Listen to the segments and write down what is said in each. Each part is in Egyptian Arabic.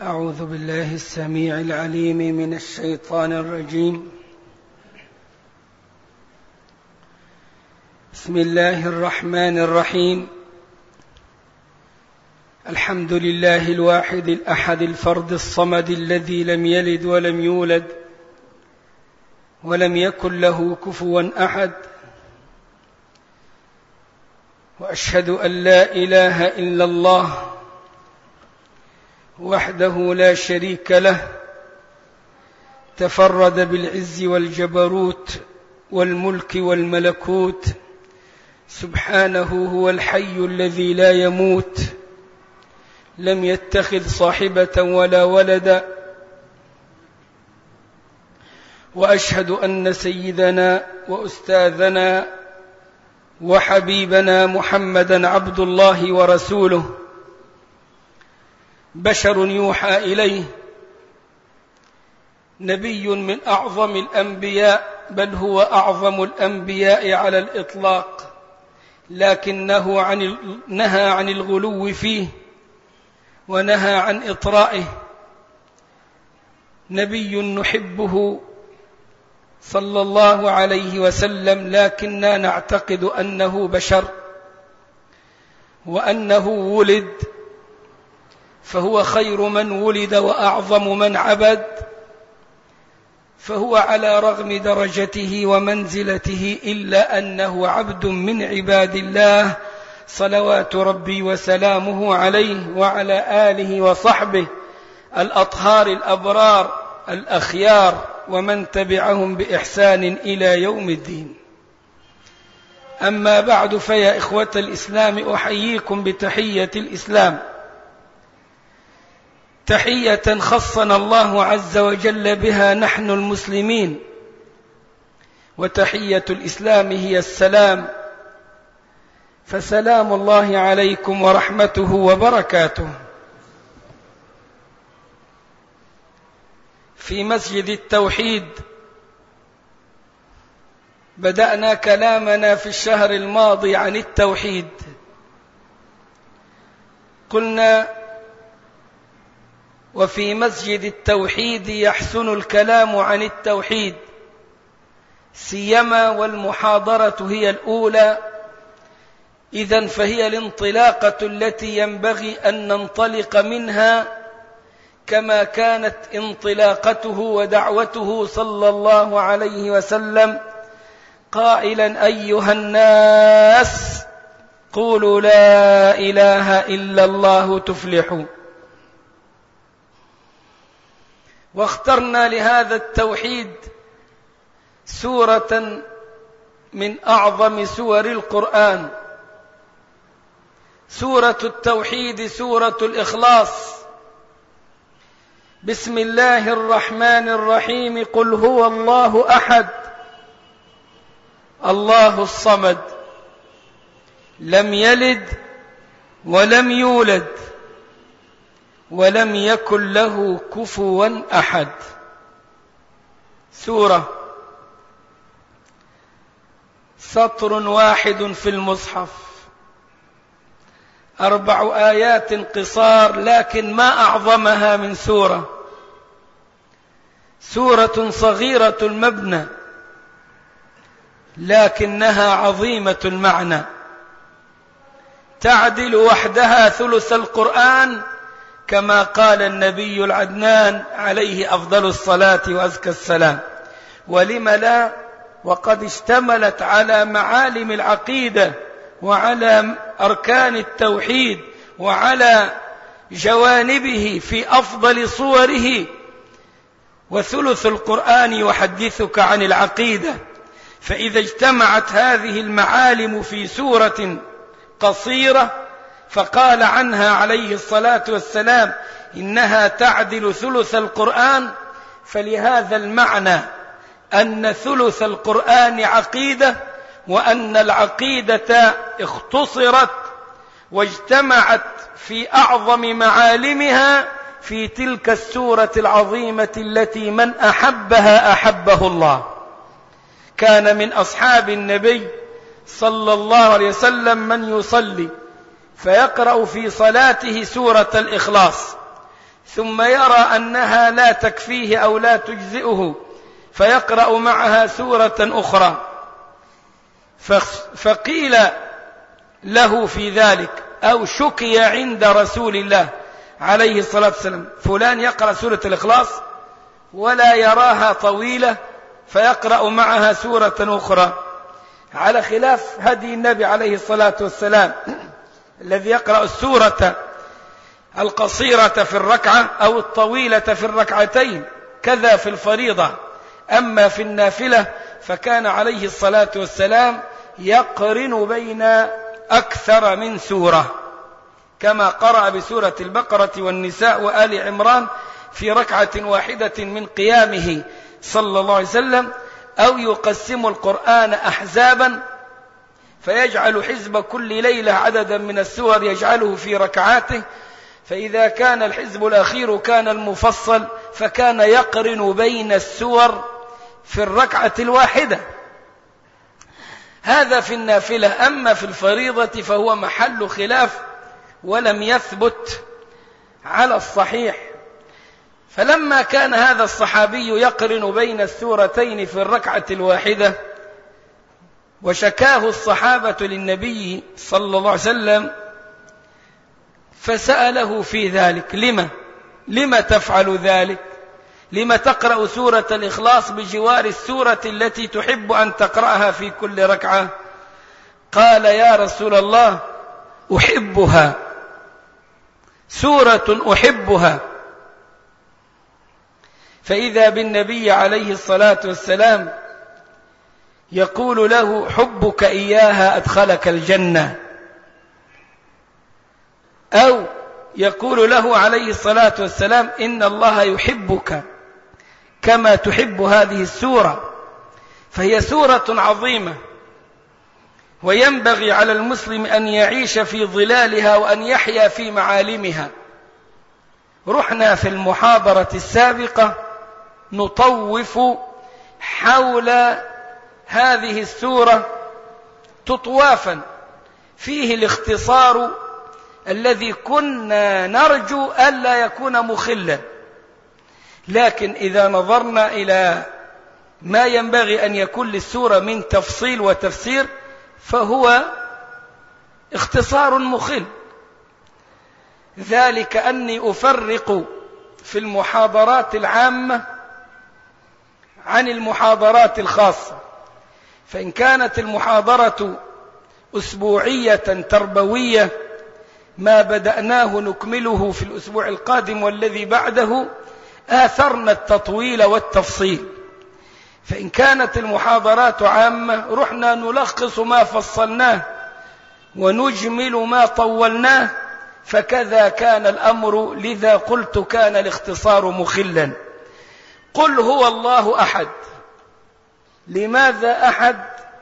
أعوذ بالله السميع العليم من الشيطان الرجيم بسم الله الرحمن الرحيم الحمد لله الواحد الأحد الفرد الصمد الذي لم يلد ولم يولد ولم يكن له كفوا أحد وأشهد أن لا إله إلا الله وحده لا شريك له تفرد بالعز والجبروت والملك والملكوت سبحانه هو الحي الذي لا يموت لم يتخذ صاحبة ولا ولدا وأشهد أن سيدنا وأستاذنا وحبيبنا محمدا عبد الله ورسوله بشر يوحى إليه نبي من أعظم الأنبياء بل هو أعظم الأنبياء على الإطلاق لكنه عن نهى عن الغلو فيه ونهى عن إطرائه نبي نحبه صلى الله عليه وسلم لكننا نعتقد أنه بشر وأنه ولد فهو خير من ولد وأعظم من عبد فهو على رغم درجته ومنزلته إلا أنه عبد من عباد الله صلوات ربي وسلامه عليه وعلى آله وصحبه الأطهار الأبرار الأخيار ومن تبعهم بإحسان إلى يوم الدين أما بعد فيا إخوة الإسلام أحييكم بتحية الإسلام تحية خصنا الله عز وجل بها نحن المسلمين وتحية الإسلام هي السلام فسلام الله عليكم ورحمته وبركاته في مسجد التوحيد بدأنا كلامنا في الشهر الماضي عن التوحيد قلنا وفي مسجد التوحيد يحسن الكلام عن التوحيد سيما والمحاضرة هي الأولى إذا فهي الانطلاقة التي ينبغي أن ننطلق منها كما كانت انطلاقته ودعوته صلى الله عليه وسلم قائلا أيها الناس قولوا لا إله إلا الله تفلحوا واخترنا لهذا التوحيد سورة من أعظم سور القرآن سورة التوحيد سورة الإخلاص بسم الله الرحمن الرحيم قل هو الله أحد الله الصمد لم يلد ولم يولد ولم يكن له كفوا أحد سورة سطر واحد في المصحف أربع آيات قصار لكن ما أعظمها من سورة سورة صغيرة المبنى لكنها عظيمة المعنى تعدل وحدها ثلث القرآن كما قال النبي العدنان عليه أفضل الصلاة وأزكى السلام ولم لا وقد اشتملت على معالم العقيدة وعلى أركان التوحيد وعلى جوانبه في أفضل صوره وثلث القرآن يحدثك عن العقيدة فإذا اجتمعت هذه المعالم في سورة قصيرة فقال عنها عليه الصلاة والسلام إنها تعدل ثلث القرآن فلهذا المعنى أن ثلث القرآن عقيدة وأن العقيدة اختصرت واجتمعت في أعظم معالمها في تلك السورة العظيمة التي من أحبها أحبه الله كان من أصحاب النبي صلى الله عليه وسلم من يصلي فيقرأ في صلاته سورة الإخلاص ثم يرى أنها لا تكفيه أو لا تجزئه فيقرأ معها سورة أخرى فقيل له في ذلك أو شكي عند رسول الله عليه الصلاة والسلام فلان يقرأ سورة الإخلاص ولا يراها طويلة فيقرأ معها سورة أخرى على خلاف هدي النبي عليه الصلاة والسلام الذي يقرأ السورة القصيرة في الركعة أو الطويلة في الركعتين كذا في الفريضة أما في النافلة فكان عليه الصلاة والسلام يقرن بين أكثر من سورة كما قرأ بسورة البقرة والنساء وآل عمران في ركعة واحدة من قيامه صلى الله عليه وسلم أو يقسم القرآن أحزابا فيجعل حزب كل ليلة عددا من السور يجعله في ركعاته فإذا كان الحزب الأخير كان المفصل فكان يقرن بين السور في الركعة الواحدة هذا في النافلة أما في الفريضة فهو محل خلاف ولم يثبت على الصحيح فلما كان هذا الصحابي يقرن بين السورتين في الركعة الواحدة وشكاه الصحابة للنبي صلى الله عليه وسلم فسأله في ذلك لما لما تفعل ذلك لما تقرأ سورة الإخلاص بجوار السورة التي تحب أن تقرأها في كل ركعة قال يا رسول الله أحبها سورة أحبها فإذا بالنبي عليه الصلاة والسلام يقول له حبك إياها أدخلك الجنة أو يقول له عليه الصلاة والسلام إن الله يحبك كما تحب هذه السورة فهي سورة عظيمة وينبغي على المسلم أن يعيش في ظلالها وأن يحيا في معالمها رحنا في المحاضرة السابقة نطوف حول هذه السورة تطوافا فيه الاختصار الذي كنا نرجو ألا يكون مخلا لكن إذا نظرنا إلى ما ينبغي أن يكون للسورة من تفصيل وتفسير فهو اختصار مخل ذلك أني أفرق في المحاضرات العامة عن المحاضرات الخاصة فإن كانت المحاضرة أسبوعية تربوية ما بدأناه نكمله في الأسبوع القادم والذي بعده آثرنا التطويل والتفصيل فإن كانت المحاضرات عامة رحنا نلخص ما فصلناه ونجمل ما طولناه فكذا كان الأمر لذا قلت كان الاختصار مخلا قل هو الله أحد لماذا أحد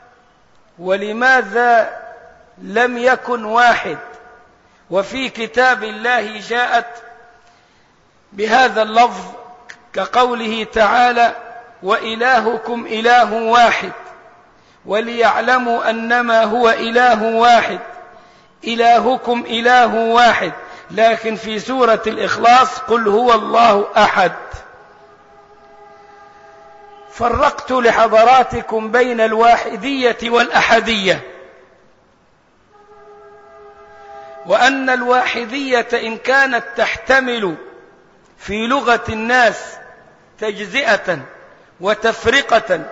ولماذا لم يكن واحد وفي كتاب الله جاءت بهذا اللفظ كقوله تعالى وإلهكم إله واحد وليعلموا أنما هو إله واحد إلهكم إله واحد لكن في سورة الإخلاص قل هو الله أحد فرقت لحضراتكم بين الواحدية والأحدية وأن الواحدية إن كانت تحتمل في لغة الناس تجزئة وتفرقة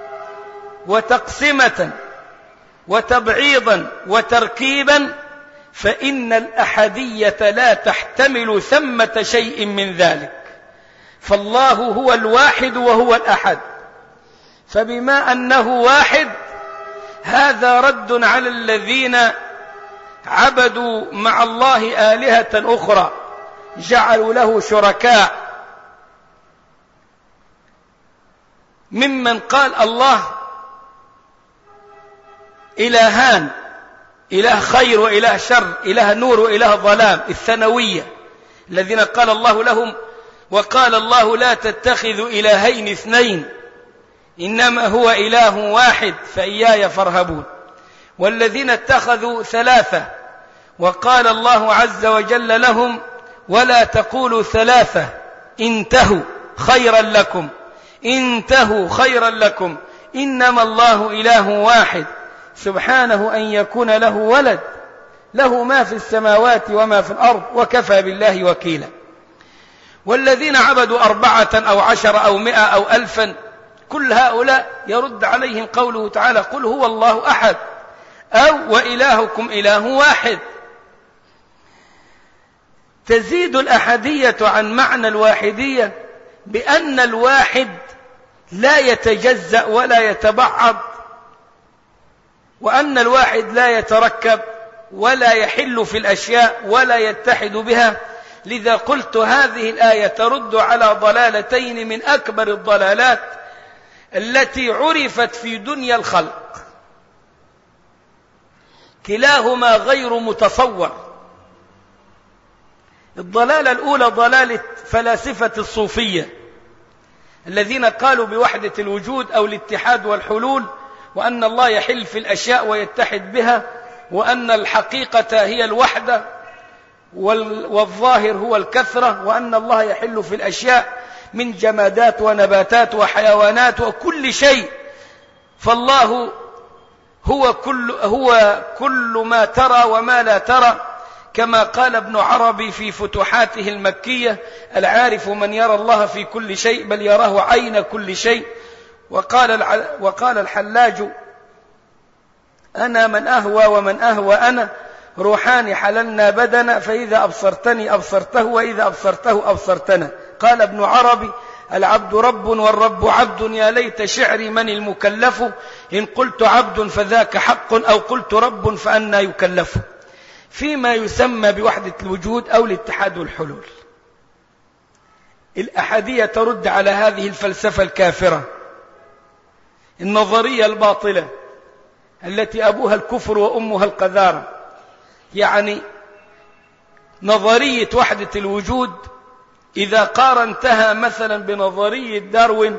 وتقسمة وتبعيضا وتركيبا فإن الأحدية لا تحتمل ثمة شيء من ذلك فالله هو الواحد وهو الأحد فبما أنه واحد هذا رد على الذين عبدوا مع الله آلهة أخرى جعلوا له شركاء ممن قال الله إلهان إله خير وإله شر إله نور وإله ظلام الثانوية الذين قال الله لهم وقال الله لا تتخذوا إلهين اثنين إنما هو إله واحد فإياي فارهبون والذين اتخذوا ثلاثة وقال الله عز وجل لهم ولا تقولوا ثلاثة انتهوا خيرا لكم انتهوا خيرا لكم إنما الله إله واحد سبحانه أن يكون له ولد له ما في السماوات وما في الأرض وكفى بالله وكيلا والذين عبدوا أربعة أو عشر أو مئة أو ألفا كل هؤلاء يرد عليهم قوله تعالى قل هو الله أحد أو وإلهكم إله واحد تزيد الأحدية عن معنى الواحدية بأن الواحد لا يتجزأ ولا يتبعض وأن الواحد لا يتركب ولا يحل في الأشياء ولا يتحد بها لذا قلت هذه الآية ترد على ضلالتين من أكبر الضلالات التي عرفت في دنيا الخلق كلاهما غير متصور الضلالة الأولى ضلالة فلاسفة الصوفية الذين قالوا بوحدة الوجود أو الاتحاد والحلول وأن الله يحل في الأشياء ويتحد بها وأن الحقيقة هي الوحدة والظاهر هو الكثرة وأن الله يحل في الأشياء من جمادات ونباتات وحيوانات وكل شيء فالله هو كل, هو كل ما ترى وما لا ترى كما قال ابن عربي في فتوحاته المكية العارف من يرى الله في كل شيء بل يراه عين كل شيء وقال, وقال الحلاج أنا من أهوى ومن أهوى أنا روحان حللنا بدنا فإذا أبصرتني أبصرته وإذا أبصرته أبصرتنا قال ابن عربي العبد رب والرب عبد يا ليت شعري من المكلف إن قلت عبد فذاك حق أو قلت رب فأنا يكلف فيما يسمى بوحدة الوجود أو الاتحاد والحلول الأحدية ترد على هذه الفلسفة الكافرة النظرية الباطلة التي أبوها الكفر وأمها القذارة يعني نظرية وحدة الوجود إذا قارنتها مثلا بنظرية داروين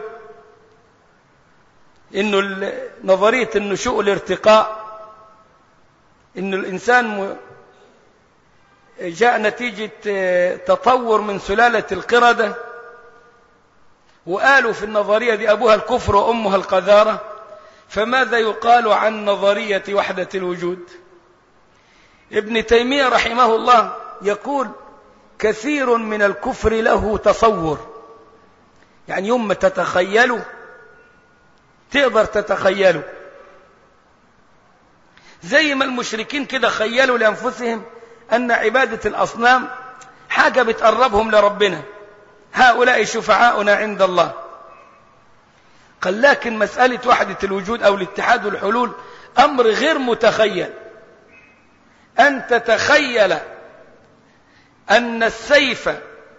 إنه نظرية النشوء الارتقاء إنه الإنسان جاء نتيجة تطور من سلالة القردة وقالوا في النظرية دي أبوها الكفر وأمها القذارة فماذا يقال عن نظرية وحدة الوجود ابن تيمية رحمه الله يقول كثير من الكفر له تصور يعني يوم تتخيله تقدر تتخيله زي ما المشركين كده خيلوا لأنفسهم أن عبادة الأصنام حاجة بتقربهم لربنا هؤلاء شفعاؤنا عند الله قال لكن مسألة وحدة الوجود أو الاتحاد والحلول أمر غير متخيل أن تتخيل أن السيف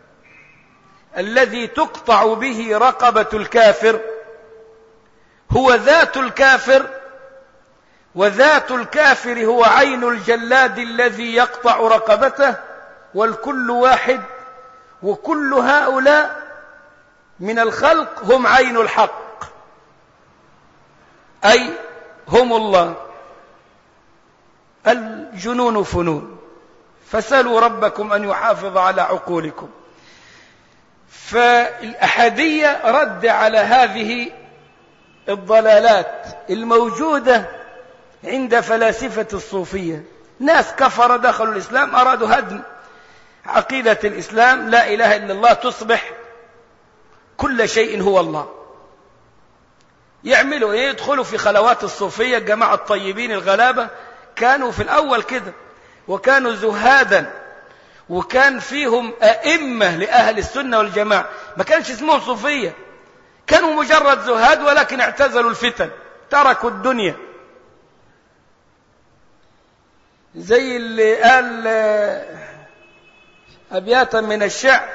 الذي تقطع به رقبة الكافر هو ذات الكافر وذات الكافر هو عين الجلاد الذي يقطع رقبته والكل واحد وكل هؤلاء من الخلق هم عين الحق أي هم الله الجنون فنون فسألوا ربكم أن يحافظ على عقولكم فالأحدية رد على هذه الضلالات الموجودة عند فلاسفة الصوفية ناس كفر دخلوا الإسلام أرادوا هدم عقيدة الإسلام لا إله إلا الله تصبح كل شيء هو الله يعملوا ايه يدخلوا في خلوات الصوفية الجماعة الطيبين الغلابة كانوا في الأول كده وكانوا زهادا وكان فيهم أئمة لأهل السنة والجماعة ما كانش اسمهم صوفية كانوا مجرد زهاد ولكن اعتزلوا الفتن تركوا الدنيا زي اللي قال أبياتا من الشعر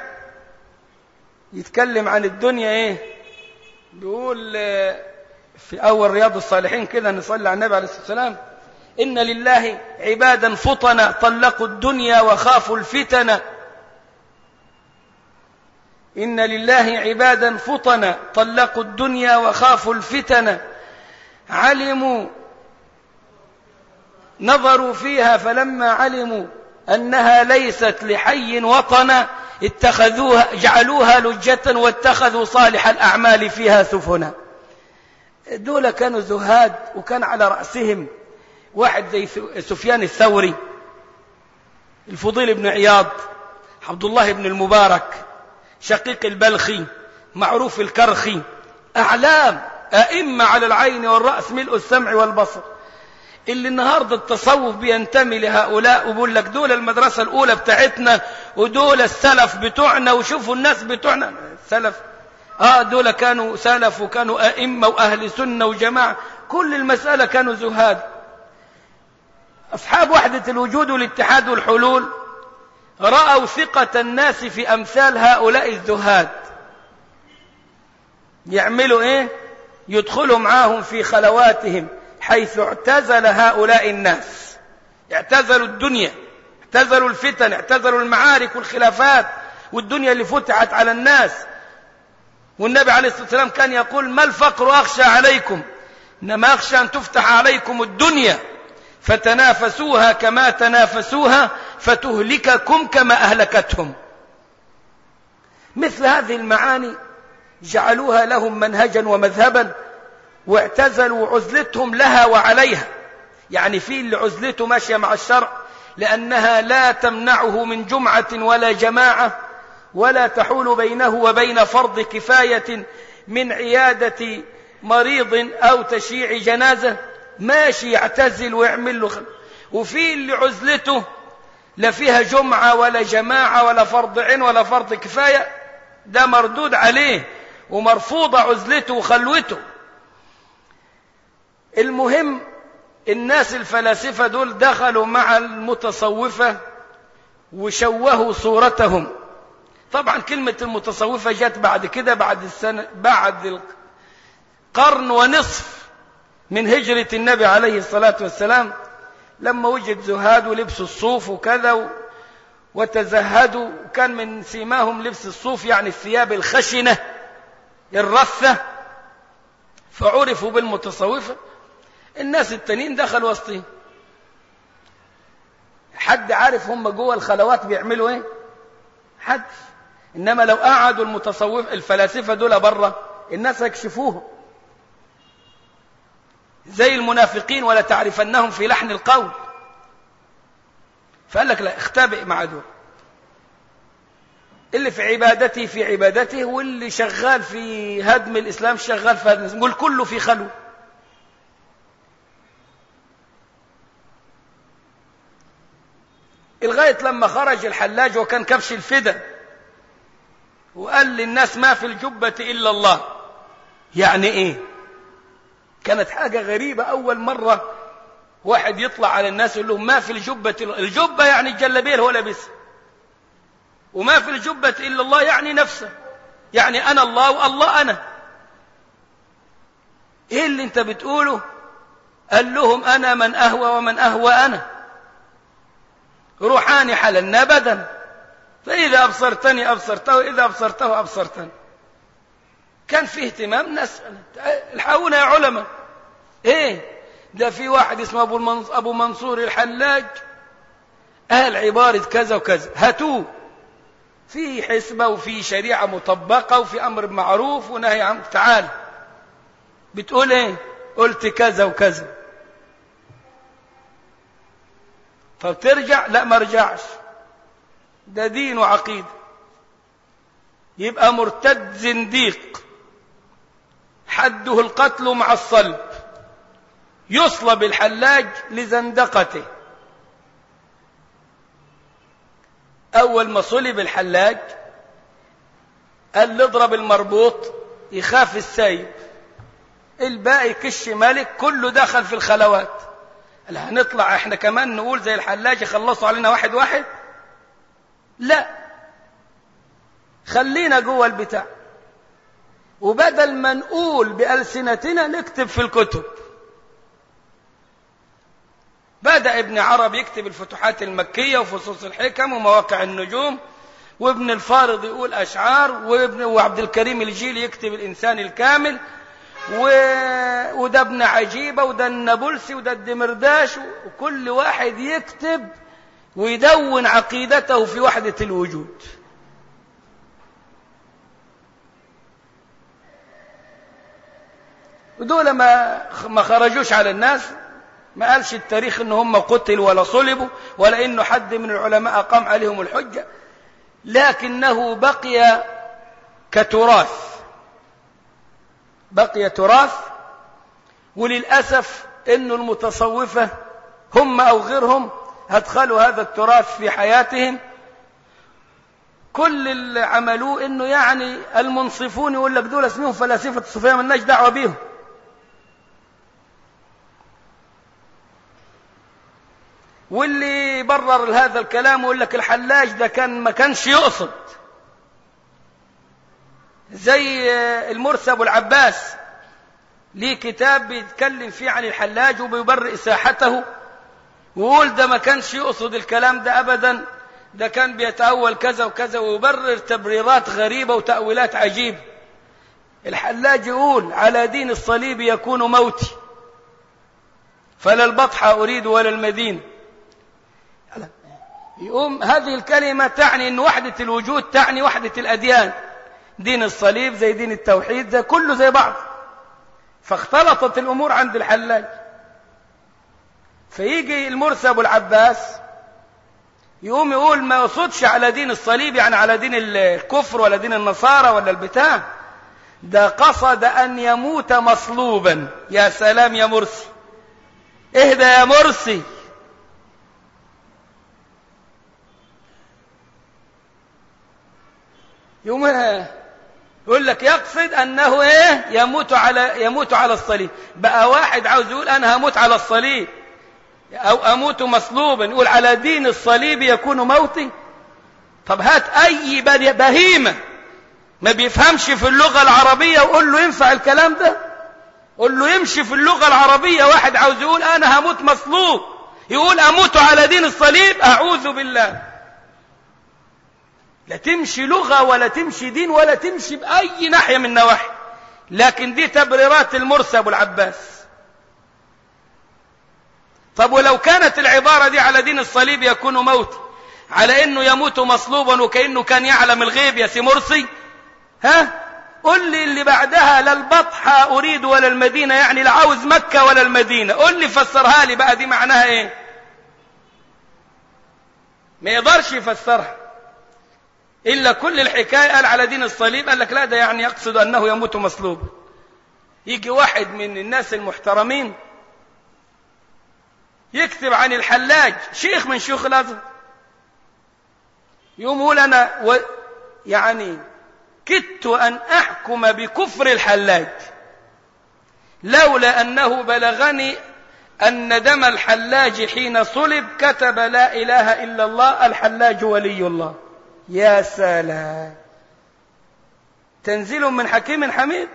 يتكلم عن الدنيا ايه بيقول في أول رياض الصالحين كده نصلي على النبي عليه الصلاة والسلام إن لله عبادا فطنا طلقوا الدنيا وخافوا الفتن إن لله عبادا فطنا طلقوا الدنيا وخافوا الفتن علموا نظروا فيها فلما علموا أنها ليست لحي وطنا اتخذوها جعلوها لجة واتخذوا صالح الأعمال فيها سفنا دول كانوا زهاد وكان على رأسهم واحد زي سفيان الثوري الفضيل بن عياض عبد الله بن المبارك شقيق البلخي معروف الكرخي أعلام أئمة على العين والرأس ملء السمع والبصر اللي النهاردة التصوف بينتمي لهؤلاء وبقول لك دول المدرسة الأولى بتاعتنا ودول السلف بتوعنا وشوفوا الناس بتوعنا السلف آه دول كانوا سلف وكانوا أئمة وأهل سنة وجماعة كل المسألة كانوا زهاد أصحاب وحدة الوجود والاتحاد والحلول رأوا ثقة الناس في أمثال هؤلاء الزهاد يعملوا إيه يدخلوا معاهم في خلواتهم حيث اعتزل هؤلاء الناس اعتزلوا الدنيا اعتزلوا الفتن اعتزلوا المعارك والخلافات والدنيا اللي فتحت على الناس والنبي عليه الصلاة والسلام كان يقول ما الفقر أخشى عليكم إنما أخشى أن تفتح عليكم الدنيا فتنافسوها كما تنافسوها فتهلككم كما أهلكتهم مثل هذه المعاني جعلوها لهم منهجا ومذهبا واعتزلوا عزلتهم لها وعليها يعني في اللي عزلته ماشية مع الشرع لأنها لا تمنعه من جمعة ولا جماعة ولا تحول بينه وبين فرض كفاية من عيادة مريض أو تشييع جنازة ماشي يعتزل ويعمل له خل... وفي اللي عزلته لا فيها جمعة ولا جماعة ولا فرض عين ولا فرض كفاية ده مردود عليه ومرفوضة عزلته وخلوته المهم الناس الفلاسفة دول دخلوا مع المتصوفة وشوهوا صورتهم طبعا كلمة المتصوفة جت بعد كده بعد السنة بعد القرن ونصف من هجرة النبي عليه الصلاة والسلام لما وجد زهاد ولبسوا الصوف وكذا وتزهدوا وكان من سيماهم لبس الصوف يعني الثياب الخشنة الرثة فعرفوا بالمتصوفة الناس التانيين دخلوا وسطهم حد عارف هم جوه الخلوات بيعملوا ايه حد انما لو قعدوا المتصوف الفلاسفه دول بره الناس هيكشفوهم زي المنافقين ولا تعرفنهم في لحن القول فقال لك لا اختبئ مع دول اللي في عبادته في عبادته واللي شغال في هدم الإسلام شغال في هدم الإسلام قل كله في خلوه لغاية لما خرج الحلاج وكان كبش الفدا وقال للناس ما في الجبة إلا الله يعني إيه كانت حاجة غريبة أول مرة واحد يطلع على الناس يقول لهم ما في الجبة إلا الجبة يعني الجلبية اللي هو لابسها وما في الجبة إلا الله يعني نفسه يعني أنا الله والله أنا إيه اللي أنت بتقوله قال لهم أنا من أهوى ومن أهوى أنا روحاني حللنا أبدا فإذا أبصرتني أبصرته وإذا أبصرته أبصرتني كان في اهتمام ناس الحقونا يا علماء ايه ده في واحد اسمه ابو المنصور, أبو منصور الحلاج قال عبارة كذا وكذا هاتوه في حسبة وفي شريعة مطبقة وفي أمر معروف ونهي عن تعال بتقول ايه قلت كذا وكذا طب ترجع لا ما رجعش ده دين وعقيدة يبقى مرتد زنديق حده القتل مع الصلب يصلب الحلاج لزندقته أول ما صلب الحلاج قال اضرب المربوط يخاف السيب الباقي كش ملك كله دخل في الخلوات قال هنطلع احنا كمان نقول زي الحلاج يخلصوا علينا واحد واحد لا خلينا جوه البتاع وبدل ما نقول بألسنتنا نكتب في الكتب بدأ ابن عرب يكتب الفتوحات المكية وفصوص الحكم ومواقع النجوم وابن الفارض يقول أشعار وابن وعبد الكريم الجيلي يكتب الإنسان الكامل و... وده ابن عجيبة وده النابلسي وده الدمرداش وكل واحد يكتب ويدون عقيدته في وحدة الوجود ودول ما ما خرجوش على الناس ما قالش التاريخ ان هم قتلوا ولا صلبوا ولا انه حد من العلماء قام عليهم الحجة لكنه بقي كتراث بقي تراث وللأسف انه المتصوفة هم او غيرهم ادخلوا هذا التراث في حياتهم كل اللي عملوه انه يعني المنصفون يقول لك دول اسمهم فلاسفة الصوفية مالناش دعوة بيهم واللي برر هذا الكلام ويقول لك الحلاج ده كان ما كانش يقصد زي المرسي ابو العباس ليه كتاب بيتكلم فيه عن الحلاج وبيبرئ ساحته ويقول ده ما كانش يقصد الكلام ده ابدا ده كان بيتأول كذا وكذا ويبرر تبريرات غريبة وتأويلات عجيبة الحلاج يقول على دين الصليب يكون موتي فلا البطحة أريد ولا المدينة يقوم هذه الكلمة تعني أن وحدة الوجود تعني وحدة الأديان دين الصليب زي دين التوحيد زي كله زي بعض فاختلطت الأمور عند الحلاج فيجي المرسي أبو العباس يقوم يقول ما يقصدش على دين الصليب يعني على دين الكفر ولا دين النصارى ولا البتاع ده قصد أن يموت مصلوبا يا سلام يا مرسي اهدى يا مرسي يوم يقول لك يقصد انه ايه يموت على يموت على الصليب بقى واحد عاوز يقول انا هموت على الصليب او اموت مصلوبا يقول على دين الصليب يكون موتي طب هات اي بهيمه ما بيفهمش في اللغه العربيه وقول له ينفع الكلام ده قول له يمشي في اللغه العربيه واحد عاوز يقول انا هموت مصلوب يقول اموت على دين الصليب اعوذ بالله لا تمشي لغة ولا تمشي دين ولا تمشي بأي ناحية من النواحي لكن دي تبريرات المرسى أبو العباس طب ولو كانت العبارة دي على دين الصليب يكون موت على انه يموت مصلوبا وكأنه كان يعلم الغيب يا سي مرسي ها قل لي اللي بعدها لا البطحة أريد ولا المدينة يعني لا عاوز مكة ولا المدينة قل لي فسرها لي بقى دي معناها ايه ما يقدرش يفسرها إلا كل الحكاية قال على دين الصليب قال لك لا ده يعني يقصد أنه يموت مصلوب يجي واحد من الناس المحترمين يكتب عن الحلاج شيخ من شيوخ الأزهر يقوم يقول أنا و يعني كدت أن أحكم بكفر الحلاج لولا أنه بلغني أن دم الحلاج حين صلب كتب لا إله إلا الله الحلاج ولي الله يا سلام تنزيل من حكيم حميد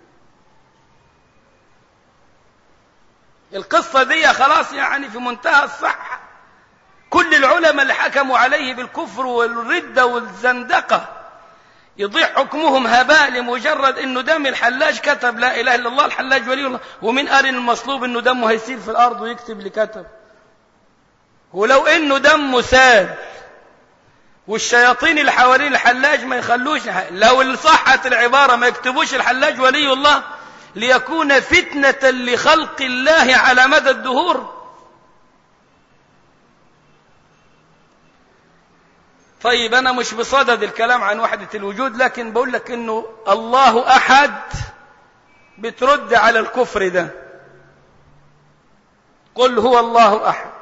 القصة دي خلاص يعني في منتهى الصحة كل العلماء اللي حكموا عليه بالكفر والردة والزندقة يضيع حكمهم هباء لمجرد انه دم الحلاج كتب لا اله الا الله الحلاج ولي الله ومن قال المصلوب انه دمه هيسيل في الارض ويكتب اللي كتب ولو انه دمه سال والشياطين اللي حوالين الحلاج ما يخلوش لو صحت العبارة ما يكتبوش الحلاج ولي الله ليكون فتنة لخلق الله على مدى الدهور طيب أنا مش بصدد الكلام عن وحدة الوجود لكن بقول لك إنه الله أحد بترد على الكفر ده قل هو الله أحد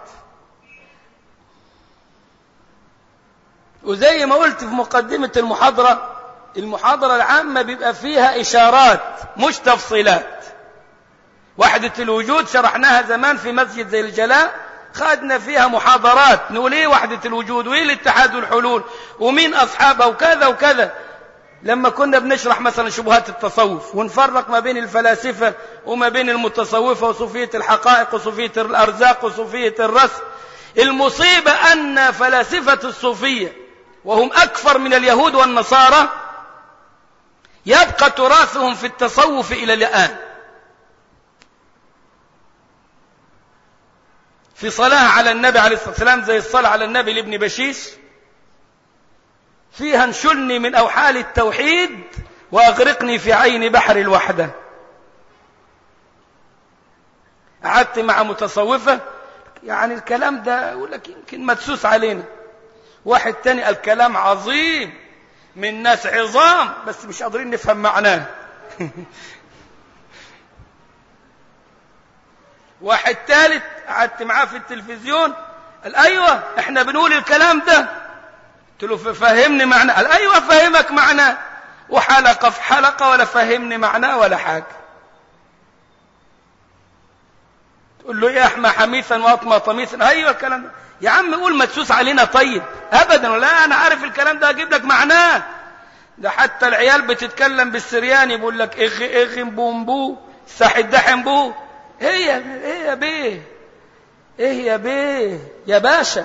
وزي ما قلت في مقدمة المحاضرة المحاضرة العامة بيبقى فيها إشارات مش تفصيلات وحدة الوجود شرحناها زمان في مسجد زي الجلاء خدنا فيها محاضرات نقول ايه وحدة الوجود وايه الاتحاد والحلول ومين أصحابها وكذا وكذا لما كنا بنشرح مثلا شبهات التصوف ونفرق ما بين الفلاسفة وما بين المتصوفة وصوفية الحقائق وصوفية الأرزاق وصوفية الرسم المصيبة أن فلاسفة الصوفية وهم أكثر من اليهود والنصارى يبقى تراثهم في التصوف إلى الآن في صلاة على النبي عليه الصلاة والسلام زي الصلاة على النبي لابن بشيش فيها انشلني من أوحال التوحيد وأغرقني في عين بحر الوحدة قعدت مع متصوفة يعني الكلام ده يقول لك يمكن مدسوس علينا واحد تاني الكلام عظيم من ناس عظام بس مش قادرين نفهم معناه واحد ثالث قعدت معاه في التلفزيون قال ايوه احنا بنقول الكلام ده قلت له فهمني معناه قال ايوه فهمك معناه وحلقه في حلقه ولا فهمني معناه ولا حاجه تقول له يا احمى حميثا واطمى طميثا ايوه الكلام ده يا عم قول ما تسوس علينا طيب ابدا ولا انا عارف الكلام ده اجيب لك معناه ده حتى العيال بتتكلم بالسرياني بيقول لك اغي اغي بومبو ساحد دحم بو ايه يا ايه يا بيه ايه يا بيه يا باشا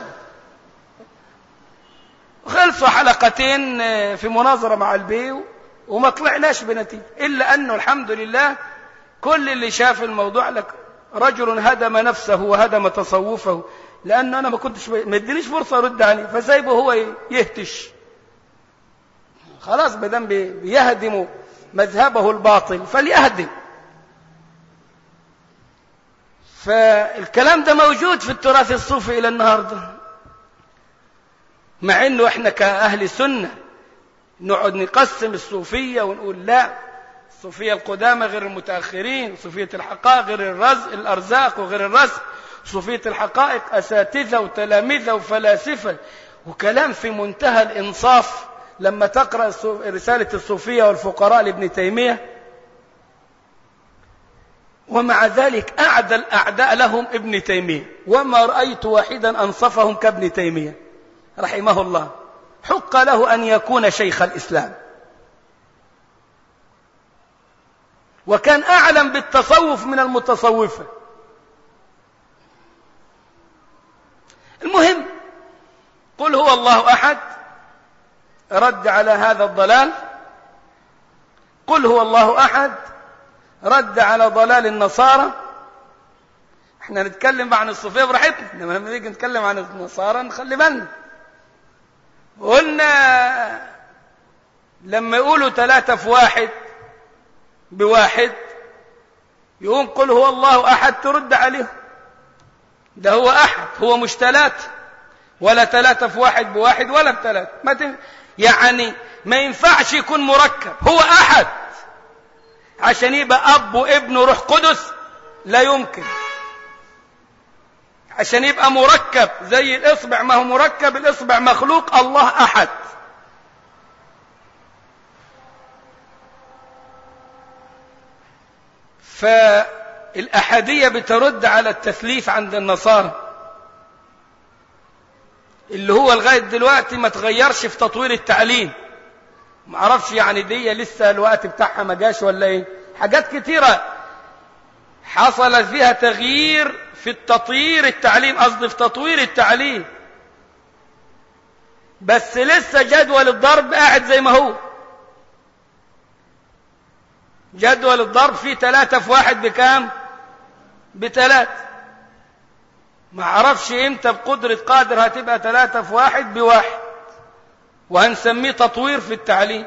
خلصوا حلقتين في مناظرة مع البيه وما طلعناش بنتيجة إلا أنه الحمد لله كل اللي شاف الموضوع لك رجل هدم نفسه وهدم تصوفه لأنه أنا ما كنتش ما ادينيش فرصة أرد عليه فسايبه هو يهتش خلاص بدم بيهدم مذهبه الباطل فليهدم فالكلام ده موجود في التراث الصوفي إلى النهاردة مع أنه إحنا كأهل سنة نقعد نقسم الصوفية ونقول لا الصوفية القدامى غير المتأخرين صوفية الحقائق غير الرزق الأرزاق وغير الرزق صوفية الحقائق أساتذة وتلامذة وفلاسفة وكلام في منتهى الإنصاف لما تقرأ رسالة الصوفية والفقراء لابن تيمية ومع ذلك أعدى الأعداء لهم ابن تيمية وما رأيت واحدا أنصفهم كابن تيمية رحمه الله حق له أن يكون شيخ الإسلام وكان أعلم بالتصوف من المتصوفة المهم قل هو الله أحد رد على هذا الضلال قل هو الله أحد رد على ضلال النصارى احنا نتكلم عن الصوفية براحتنا لما نيجي نتكلم عن النصارى نخلي بالنا قلنا لما يقولوا ثلاثة في واحد بواحد يقوم قل هو الله أحد ترد عليه ده هو أحد هو مش ثلاثة ولا ثلاثة في واحد بواحد ولا بثلاثة ما تن... يعني ما ينفعش يكون مركب هو أحد عشان يبقى أب وابن وروح قدس لا يمكن عشان يبقى مركب زي الإصبع ما هو مركب الإصبع مخلوق الله أحد فالأحدية بترد على التثليث عند النصارى اللي هو لغاية دلوقتي ما تغيرش في تطوير التعليم ما اعرفش يعني دي لسه الوقت بتاعها ما جاش ولا ايه حاجات كتيرة حصل فيها تغيير في التطوير التعليم قصدي في تطوير التعليم بس لسه جدول الضرب قاعد زي ما هو جدول الضرب فيه ثلاثة في واحد بكام بثلاثة ما عرفش امتى بقدرة قادر هتبقى ثلاثة في واحد بواحد وهنسميه تطوير في التعليم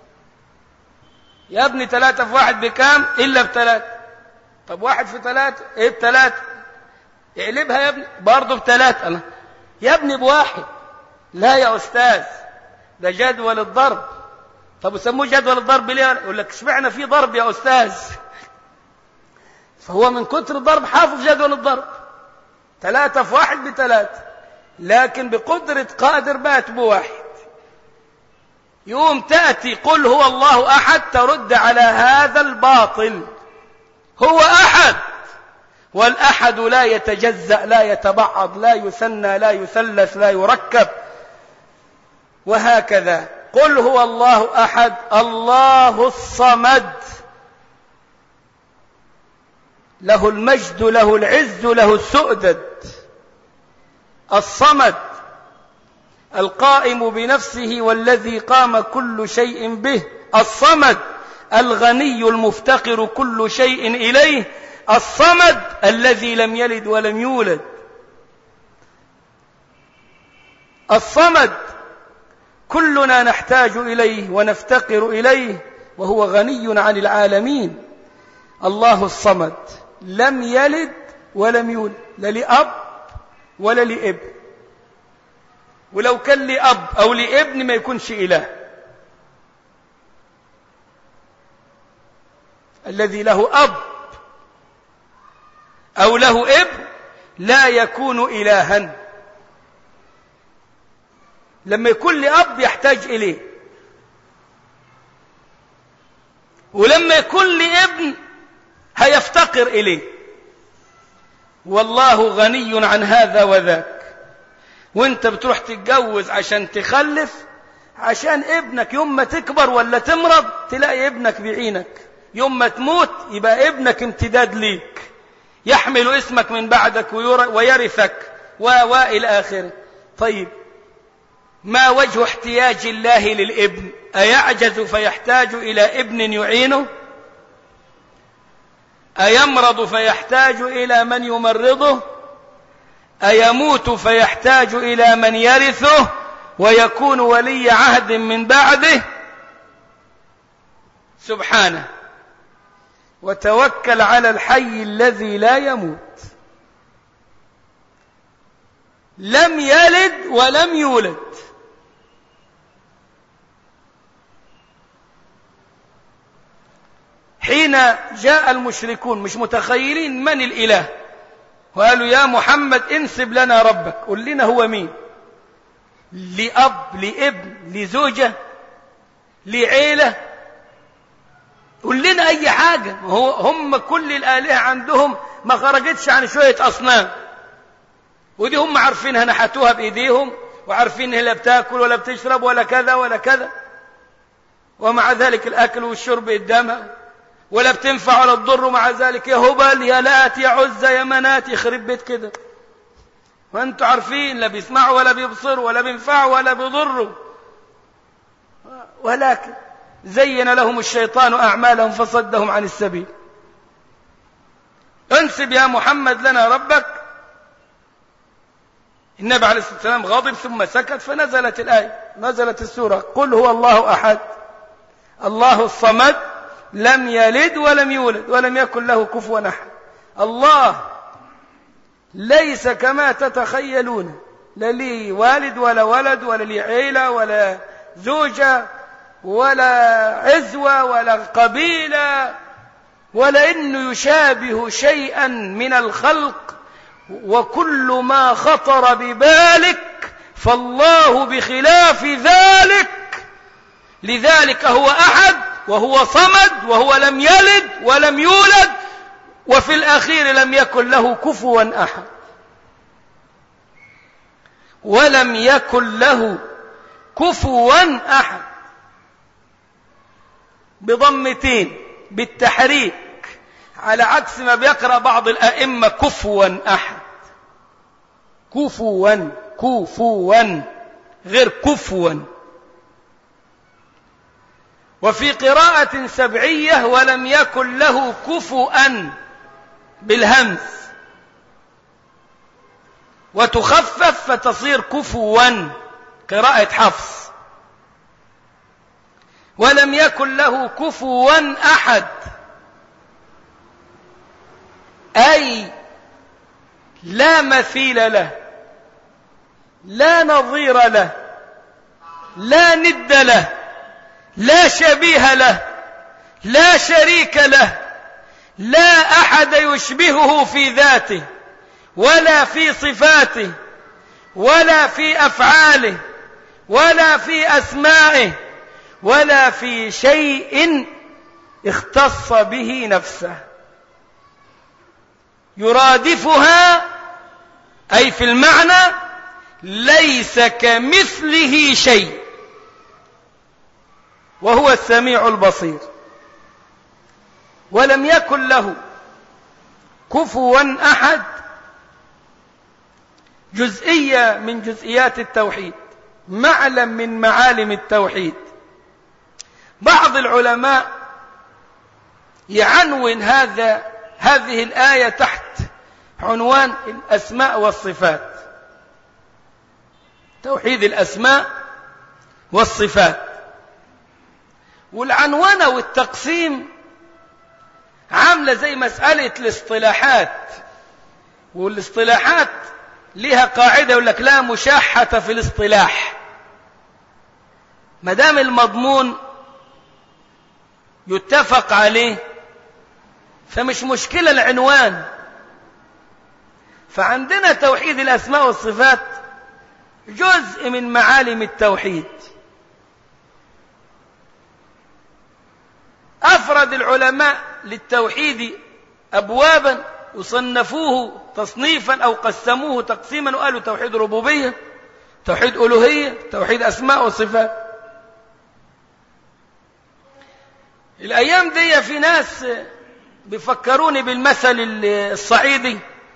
يا ابني ثلاثة في واحد بكام إلا بثلاثة طب واحد في ثلاثة ايه بثلاثة اقلبها يا ابني برضه بثلاثة أنا يا ابني بواحد لا يا أستاذ ده جدول الضرب طب يسموه جدول الضرب ليه يقول لك اشمعنى في ضرب يا أستاذ فهو من كتر الضرب حافظ جدول الضرب ثلاثة في واحد بثلاثة لكن بقدرة قادر بات بواحد يوم تأتي قل هو الله أحد ترد على هذا الباطل هو أحد والأحد لا يتجزأ لا يتبعض لا يثنى لا يثلث لا يركب وهكذا قل هو الله أحد الله الصمد له المجد له العز له السؤدد الصمد القائم بنفسه والذي قام كل شيء به الصمد الغني المفتقر كل شيء إليه الصمد الذي لم يلد ولم يولد الصمد كلنا نحتاج إليه ونفتقر إليه وهو غني عن العالمين الله الصمد لم يلد ولم يولد لا لأب ولا لابن ولو كان لأب أو لابن ما يكونش إله الذي له أب أو له ابن لا يكون إلها لما يكون لأب يحتاج إليه ولما يكون لابن هيفتقر إليه والله غني عن هذا وذاك وانت بتروح تتجوز عشان تخلف عشان ابنك يوم ما تكبر ولا تمرض تلاقي ابنك بعينك يوم ما تموت يبقى ابنك امتداد ليك يحمل اسمك من بعدك ويرثك وإلى آخره طيب ما وجه احتياج الله للابن أيعجز فيحتاج إلى ابن يعينه أيمرض فيحتاج إلى من يمرضه أيموت فيحتاج إلى من يرثه ويكون ولي عهد من بعده سبحانه وتوكل على الحي الذي لا يموت لم يلد ولم يولد حين جاء المشركون مش متخيلين من الإله وقالوا يا محمد انسب لنا ربك قل لنا هو مين لأب لابن لزوجة لعيلة قل لنا أي حاجة هو هم كل الآلهة عندهم ما خرجتش عن شوية أصنام ودي هم عارفينها نحتوها بإيديهم وعارفين هي لا بتاكل ولا بتشرب ولا كذا ولا كذا ومع ذلك الأكل والشرب قدامها ولا بتنفع ولا تضر مع ذلك يا هبل يا لات يا عزة يا منات يخرب بيت كده وانتوا عارفين لا بيسمعوا ولا بيبصروا ولا بينفعوا ولا بيضروا ولكن زين لهم الشيطان أعمالهم فصدهم عن السبيل انسب يا محمد لنا ربك النبي عليه الصلاة والسلام غضب ثم سكت فنزلت الآية نزلت السورة قل هو الله أحد الله الصمد لم يلد ولم يولد ولم يكن له كفوا أحد الله ليس كما تتخيلون لا لي والد ولا ولد ولا لي عيلة ولا زوجة ولا عزوة ولا قبيلة ولا إنه يشابه شيئا من الخلق وكل ما خطر ببالك فالله بخلاف ذلك لذلك هو أحد وهو صمد وهو لم يلد ولم يولد وفي الأخير لم يكن له كفوا أحد ولم يكن له كفوا أحد بضمتين بالتحريك على عكس ما بيقرأ بعض الأئمة كفوا أحد كفوا كفوا غير كفوا وفي قراءة سبعية ولم يكن له كفوا بالهمز وتخفف فتصير كفوا قراءة حفص ولم يكن له كفوا أحد أي لا مثيل له لا نظير له لا ند له لا شبيه له لا شريك له لا أحد يشبهه في ذاته ولا في صفاته ولا في أفعاله ولا في أسمائه ولا في شيء اختص به نفسه يرادفها أي في المعنى ليس كمثله شيء وهو السميع البصير ولم يكن له كفوا أحد جزئية من جزئيات التوحيد معلم من معالم التوحيد بعض العلماء يعنون هذا هذه الآية تحت عنوان الأسماء والصفات توحيد الأسماء والصفات والعنونة والتقسيم عاملة زي مسألة الاصطلاحات والاصطلاحات لها قاعدة يقول لك لا مشاحة في الاصطلاح ما دام المضمون يتفق عليه فمش مشكلة العنوان فعندنا توحيد الأسماء والصفات جزء من معالم التوحيد أفرد العلماء للتوحيد أبوابا وصنفوه تصنيفا أو قسموه تقسيما وقالوا توحيد ربوبية توحيد ألوهية توحيد أسماء وصفات الأيام دي في ناس بيفكروني بالمثل الصعيدي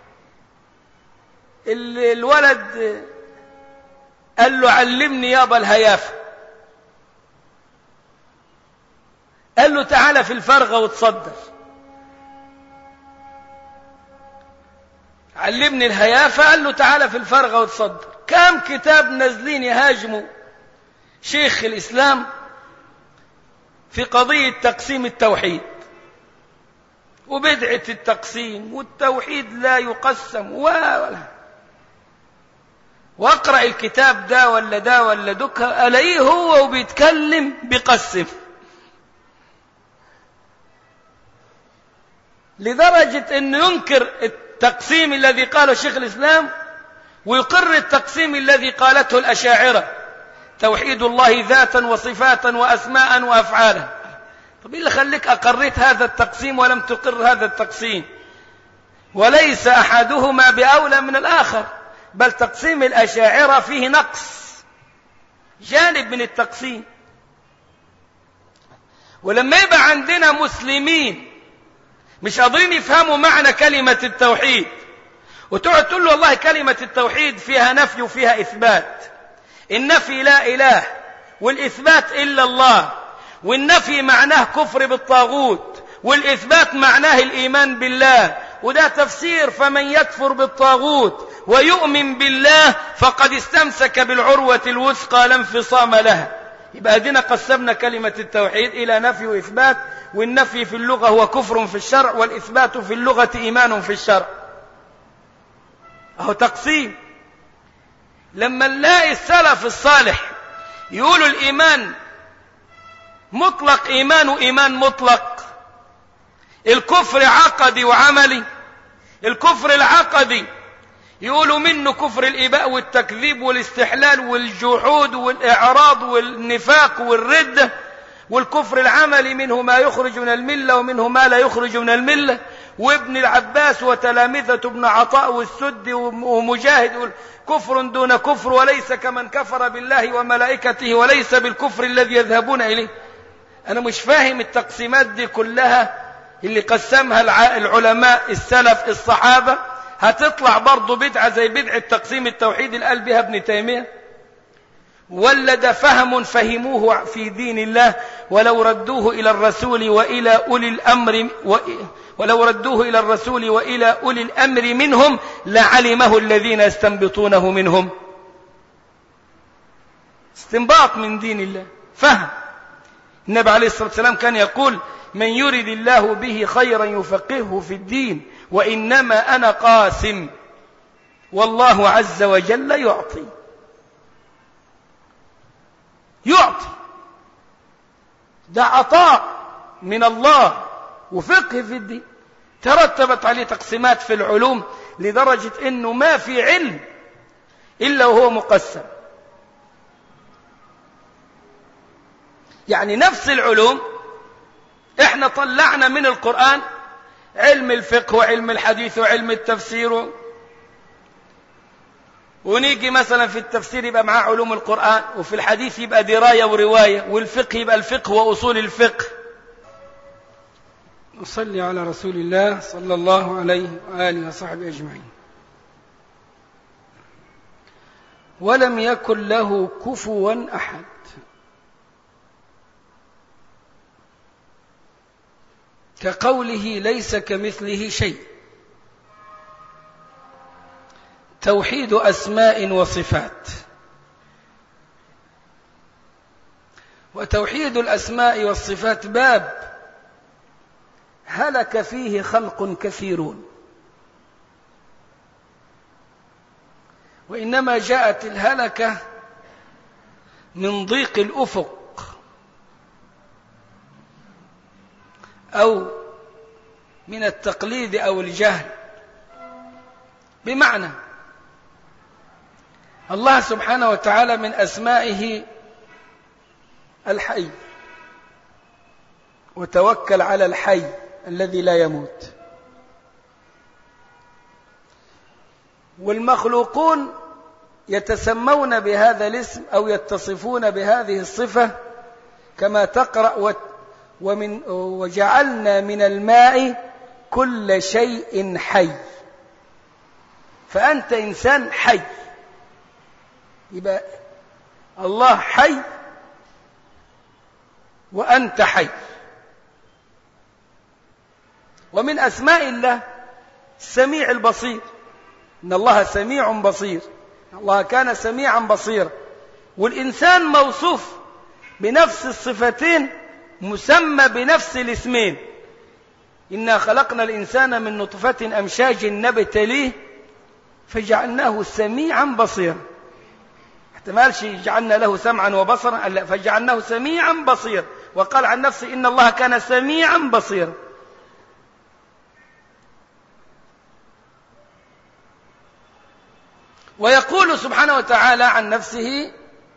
الولد قال له علمني يابا الهيافه قال له تعالى في الفرغة وتصدر علمني الهيافة قال له تعالى في الفرغة وتصدر كم كتاب نازلين يهاجموا شيخ الإسلام في قضية تقسيم التوحيد وبدعة التقسيم والتوحيد لا يقسم ولا واقرأ الكتاب ده ولا ده ولا دكها ألاقيه هو وبيتكلم بيقسم لدرجة أنه ينكر التقسيم الذي قاله شيخ الإسلام ويقر التقسيم الذي قالته الأشاعرة توحيد الله ذاتا وصفاتا وأسماء وأفعالا طب إيه اللي خليك أقريت هذا التقسيم ولم تقر هذا التقسيم وليس أحدهما بأولى من الآخر بل تقسيم الأشاعرة فيه نقص جانب من التقسيم ولما يبقى عندنا مسلمين مش قادرين يفهموا معنى كلمة التوحيد وتقعد تقول له والله كلمة التوحيد فيها نفي وفيها إثبات النفي لا إله والإثبات إلا الله والنفي معناه كفر بالطاغوت والإثبات معناه الإيمان بالله وده تفسير فمن يكفر بالطاغوت ويؤمن بالله فقد استمسك بالعروة الوثقى لا انفصام لها يبقى دينا قسمنا كلمة التوحيد إلى نفي وإثبات والنفي في اللغة هو كفر في الشرع والإثبات في اللغة إيمان في الشرع أهو تقسيم لما نلاقي السلف الصالح يقولوا الإيمان مطلق إيمان وإيمان مطلق الكفر عقدي وعملي الكفر العقدي يقولوا منه كفر الإباء والتكذيب والاستحلال والجحود والإعراض والنفاق والردة والكفر العملي منه ما يخرج من الملة ومنه ما لا يخرج من الملة وابن العباس وتلامذة ابن عطاء والسد ومجاهد كفر دون كفر وليس كمن كفر بالله وملائكته وليس بالكفر الذي يذهبون إليه أنا مش فاهم التقسيمات دي كلها اللي قسمها العلماء السلف الصحابة هتطلع برضه بدعة زي بدعة تقسيم التوحيد اللي قال بها ابن تيمية ولد فهم فهموه في دين الله ولو ردوه إلى الرسول وإلى أولي الأمر ولو ردوه إلى الرسول وإلى أولي الأمر منهم لعلمه الذين يستنبطونه منهم استنباط من دين الله فهم النبي عليه الصلاة والسلام كان يقول من يرد الله به خيرا يفقهه في الدين وإنما أنا قاسم والله عز وجل يعطي يعطي ده عطاء من الله وفقه في الدين ترتبت عليه تقسيمات في العلوم لدرجة انه ما في علم الا وهو مقسم يعني نفس العلوم احنا طلعنا من القرآن علم الفقه وعلم الحديث وعلم التفسير ونيجي مثلا في التفسير يبقى معاه علوم القرآن وفي الحديث يبقى دراية ورواية والفقه يبقى الفقه وأصول الفقه نصلي على رسول الله صلى الله عليه وآله وصحبه أجمعين ولم يكن له كفوا أحد كقوله ليس كمثله شيء توحيد أسماء وصفات وتوحيد الأسماء والصفات باب هلك فيه خلق كثيرون وإنما جاءت الهلكة من ضيق الأفق أو من التقليد أو الجهل بمعنى الله سبحانه وتعالى من أسمائه الحي وتوكل على الحي الذي لا يموت والمخلوقون يتسمون بهذا الاسم أو يتصفون بهذه الصفة كما تقرأ ومن وجعلنا من الماء كل شيء حي فأنت إنسان حي يبقى الله حي وأنت حي ومن أسماء الله السميع البصير إن الله سميع بصير الله كان سميعا بصيرا والإنسان موصوف بنفس الصفتين مسمى بنفس الاسمين إنا خلقنا الإنسان من نطفة أمشاج نبتليه فجعلناه سميعا بصيرا احتمالش جعلنا له سمعا وبصرا فجعلناه سميعا بصيرا وقال عن نفسه إن الله كان سميعا بصيرا ويقول سبحانه وتعالى عن نفسه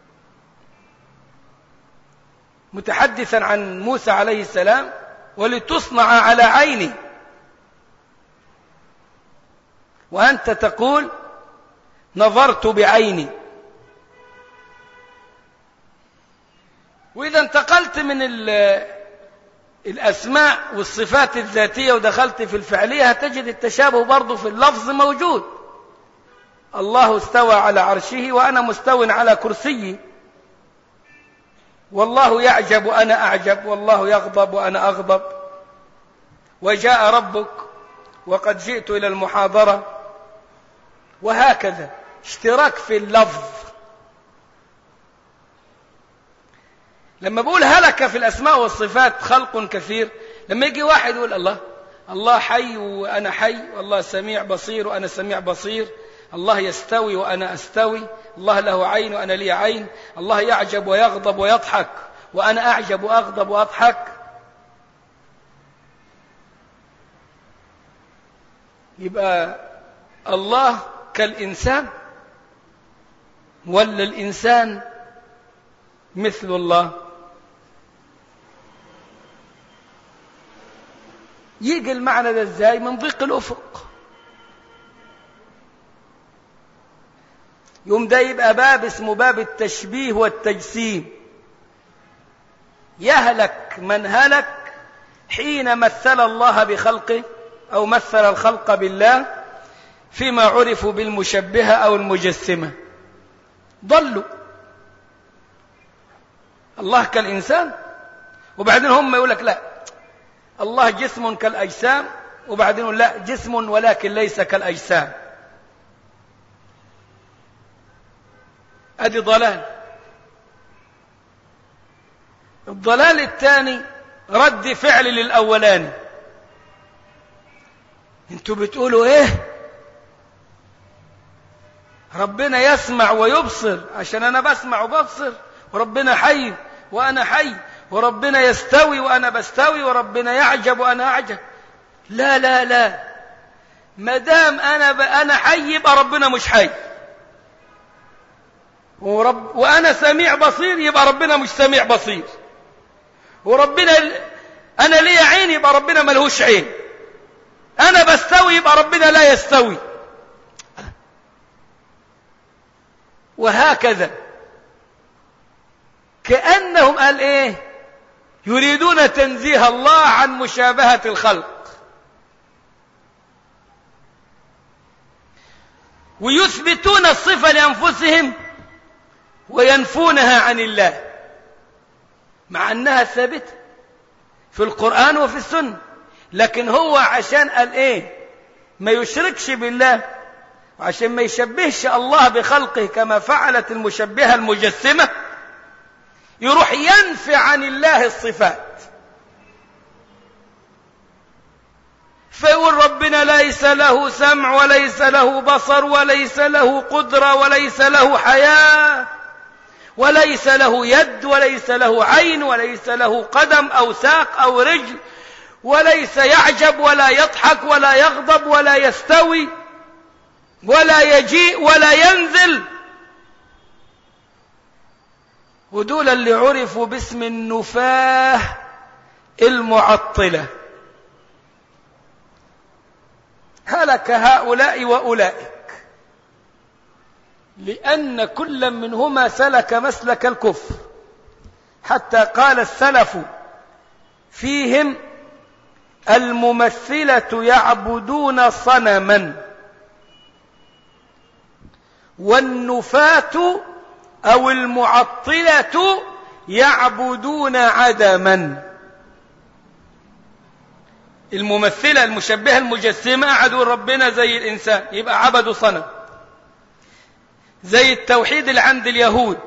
متحدثا عن موسى عليه السلام ولتصنع على عيني وأنت تقول نظرت بعيني وإذا انتقلت من الأسماء والصفات الذاتية ودخلت في الفعلية هتجد التشابه برضه في اللفظ موجود الله استوى على عرشه وأنا مستو على كرسيي والله يعجب وأنا أعجب والله يغضب وأنا أغضب وجاء ربك وقد جئت إلى المحاضرة وهكذا اشتراك في اللفظ لما بقول هلك في الأسماء والصفات خلق كثير لما يجي واحد يقول الله الله حي وأنا حي والله سميع بصير وأنا سميع بصير الله يستوي وأنا أستوي الله له عين وأنا لي عين الله يعجب ويغضب ويضحك وأنا أعجب وأغضب وأضحك يبقى الله كالإنسان ولا الإنسان مثل الله يجي المعنى ده ازاي من ضيق الأفق يوم ده يبقى باب اسمه باب التشبيه والتجسيم يهلك من هلك حين مثل الله بخلقه أو مثل الخلق بالله فيما عرفوا بالمشبهة أو المجسمة ضلوا الله كالإنسان وبعدين هم يقول لك لا الله جسم كالأجسام وبعدين لا جسم ولكن ليس كالأجسام ادي ضلال الضلال الثاني رد فعل للاولاني انتوا بتقولوا ايه ربنا يسمع ويبصر عشان انا بسمع وببصر وربنا حي وانا حي وربنا يستوي وانا بستوي وربنا يعجب وانا اعجب لا لا لا ما دام انا ب... انا حي يبقى ربنا مش حي ورب وأنا سميع بصير يبقى ربنا مش سميع بصير وربنا أنا لي عين يبقى ربنا ملهوش عين أنا بستوي يبقى ربنا لا يستوي وهكذا كأنهم قال إيه يريدون تنزيه الله عن مشابهة الخلق ويثبتون الصفة لأنفسهم وينفونها عن الله مع أنها ثابتة في القرآن وفي السنة لكن هو عشان قال إيه ما يشركش بالله وعشان ما يشبهش الله بخلقه كما فعلت المشبهة المجسمة يروح ينفي عن الله الصفات فيقول ربنا ليس له سمع وليس له بصر وليس له قدرة وليس له حياة وليس له يد وليس له عين وليس له قدم أو ساق أو رجل وليس يعجب ولا يضحك ولا يغضب ولا يستوي ولا يجيء ولا ينزل ودول اللي عرفوا باسم النفاه المعطلة هلك هؤلاء وأولئك لأن كل منهما سلك مسلك الكفر حتى قال السلف فيهم الممثلة يعبدون صنما والنفاة أو المعطلة يعبدون عدما الممثلة المشبهة المجسمة قعدوا ربنا زي الإنسان يبقى عبدوا صنم زي التوحيد اللي عند اليهود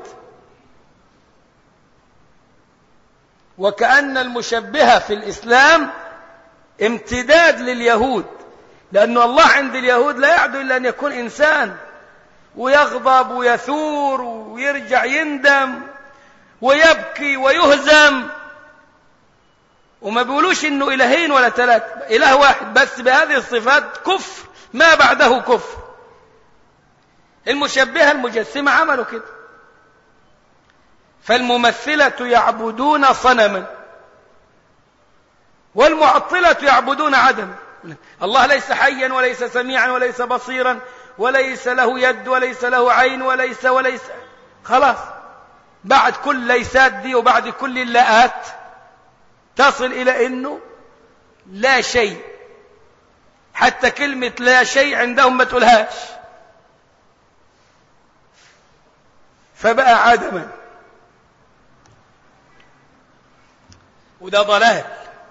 وكأن المشبهة في الإسلام امتداد لليهود لأن الله عند اليهود لا يعدو إلا أن يكون إنسان ويغضب ويثور ويرجع يندم ويبكي ويهزم وما بيقولوش انه الهين ولا ثلاث اله واحد بس بهذه الصفات كفر ما بعده كفر المشبهة المجسمة عملوا كده فالممثلة يعبدون صنما والمعطلة يعبدون عدم الله ليس حيا وليس سميعا وليس بصيرا وليس له يد وليس له عين وليس وليس خلاص بعد كل ليسات دي وبعد كل اللاءات تصل إلى أنه لا شيء حتى كلمة لا شيء عندهم ما تقولهاش فبقى عدما وده ضلال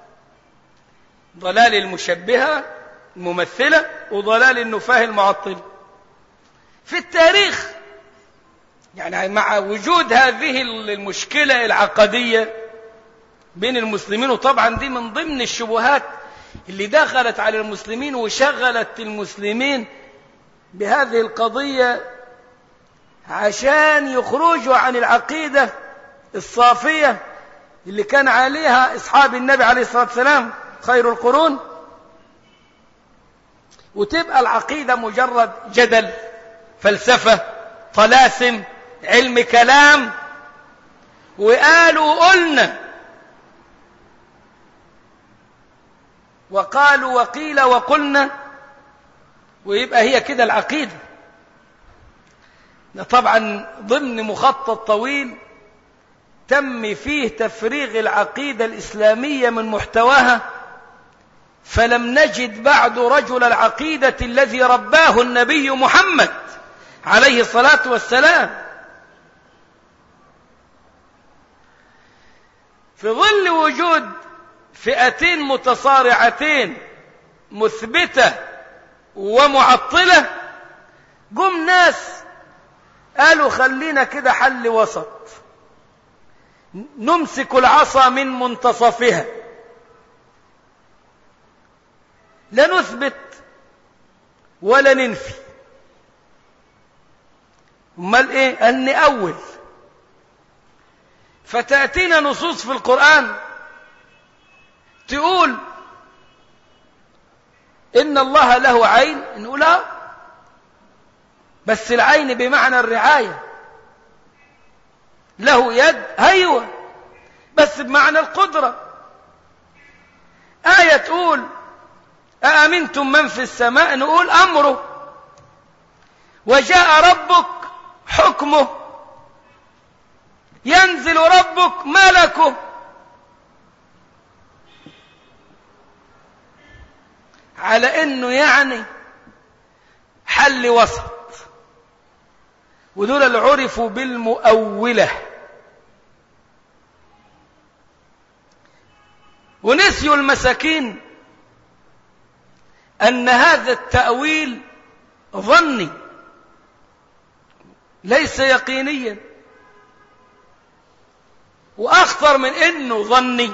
ضلال المشبهة الممثلة وضلال النفاه المعطل في التاريخ يعني مع وجود هذه المشكلة العقدية بين المسلمين وطبعا دي من ضمن الشبهات اللي دخلت على المسلمين وشغلت المسلمين بهذه القضية عشان يخرجوا عن العقيدة الصافية اللي كان عليها أصحاب النبي عليه الصلاة والسلام خير القرون وتبقى العقيدة مجرد جدل فلسفة طلاسم علم كلام وقالوا قلنا وقالوا وقيل وقلنا ويبقى هي كده العقيدة طبعا ضمن مخطط طويل تم فيه تفريغ العقيدة الإسلامية من محتواها فلم نجد بعد رجل العقيدة الذي رباه النبي محمد عليه الصلاة والسلام في ظل وجود فئتين متصارعتين مثبتة ومعطلة جم ناس قالوا خلينا كده حل وسط نمسك العصا من منتصفها لا نثبت ولا ننفي امال ايه ان اول فتاتينا نصوص في القران تقول ان الله له عين نقول اه بس العين بمعنى الرعايه له يد ايوه بس بمعنى القدره ايه تقول أأمنتم من في السماء نقول أمره وجاء ربك حكمه ينزل ربك ملكه على انه يعني حل وسط ودول اللي عرفوا بالمؤولة ونسيوا المساكين أن هذا التأويل ظني ليس يقينيا وأخطر من إنه ظني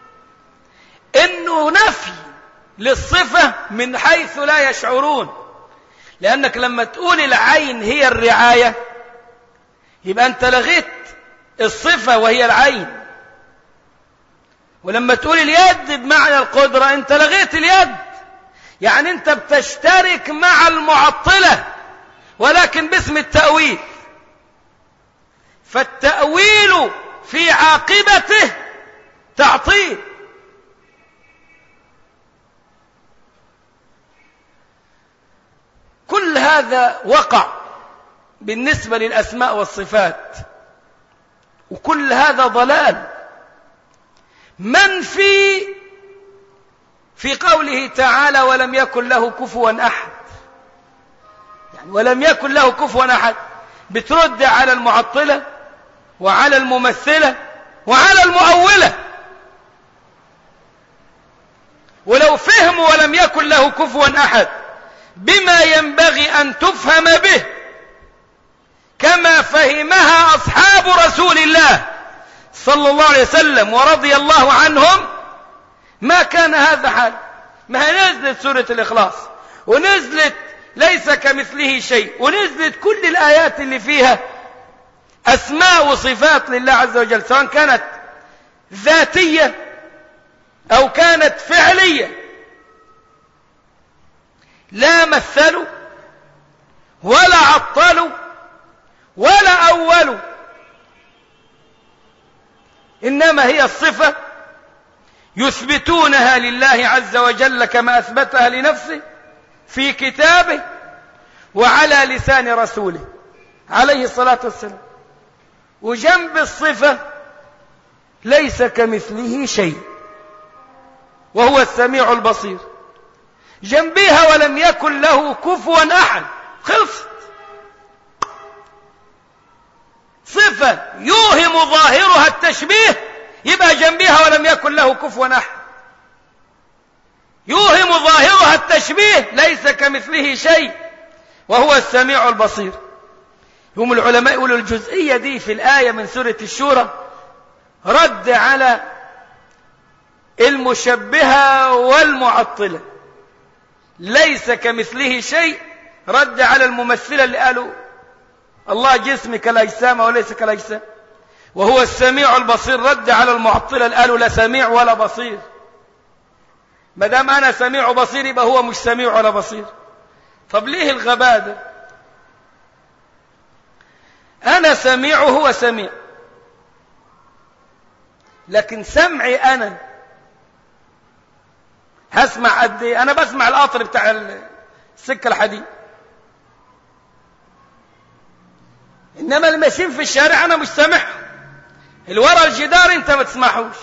إنه نفي للصفة من حيث لا يشعرون لأنك لما تقول العين هي الرعاية يبقى أنت لغيت الصفة وهي العين ولما تقول اليد بمعنى القدرة أنت لغيت اليد يعني أنت بتشترك مع المعطلة ولكن باسم التأويل فالتأويل في عاقبته تعطيل كل هذا وقع بالنسبة للأسماء والصفات وكل هذا ضلال منفي في قوله تعالى ولم يكن له كفوا أحد يعني ولم يكن له كفوا أحد بترد على المعطلة وعلى الممثلة وعلى المؤولة ولو فهموا ولم يكن له كفوا أحد بما ينبغي أن تفهم به كما فهمها أصحاب رسول الله صلى الله عليه وسلم ورضي الله عنهم ما كان هذا حال ما نزلت سورة الإخلاص ونزلت ليس كمثله شيء ونزلت كل الآيات اللي فيها أسماء وصفات لله عز وجل سواء كانت ذاتية أو كانت فعلية لا مثلوا ولا عطلوا ولا أولوا إنما هي الصفة يثبتونها لله عز وجل كما أثبتها لنفسه في كتابه وعلى لسان رسوله عليه الصلاة والسلام وجنب الصفة ليس كمثله شيء وهو السميع البصير جنبها ولم يكن له كفوا أحد خلصت صفة يوهم ظاهرها التشبيه يبقى جنبها ولم يكن له كفوا أحد يوهم ظاهرها التشبيه ليس كمثله شيء وهو السميع البصير هم العلماء يقولوا الجزئية دي في الآية من سورة الشورى رد على المشبهة والمعطلة ليس كمثله شيء رد على الممثلة اللي قالوا الله جسم كالأجسام وليس كالأجسام وهو السميع البصير رد على المعطلة اللي قالوا لا سميع ولا بصير ما دام أنا سميع وبصير يبقى هو مش سميع ولا بصير طب ليه الغباء ده أنا سميع وهو سميع لكن سمعي أنا هسمع قد ايه انا بسمع القطر بتاع السكه الحديد انما اللي ماشيين في الشارع انا مش سامعهم اللي ورا الجدار انت ما تسمعوش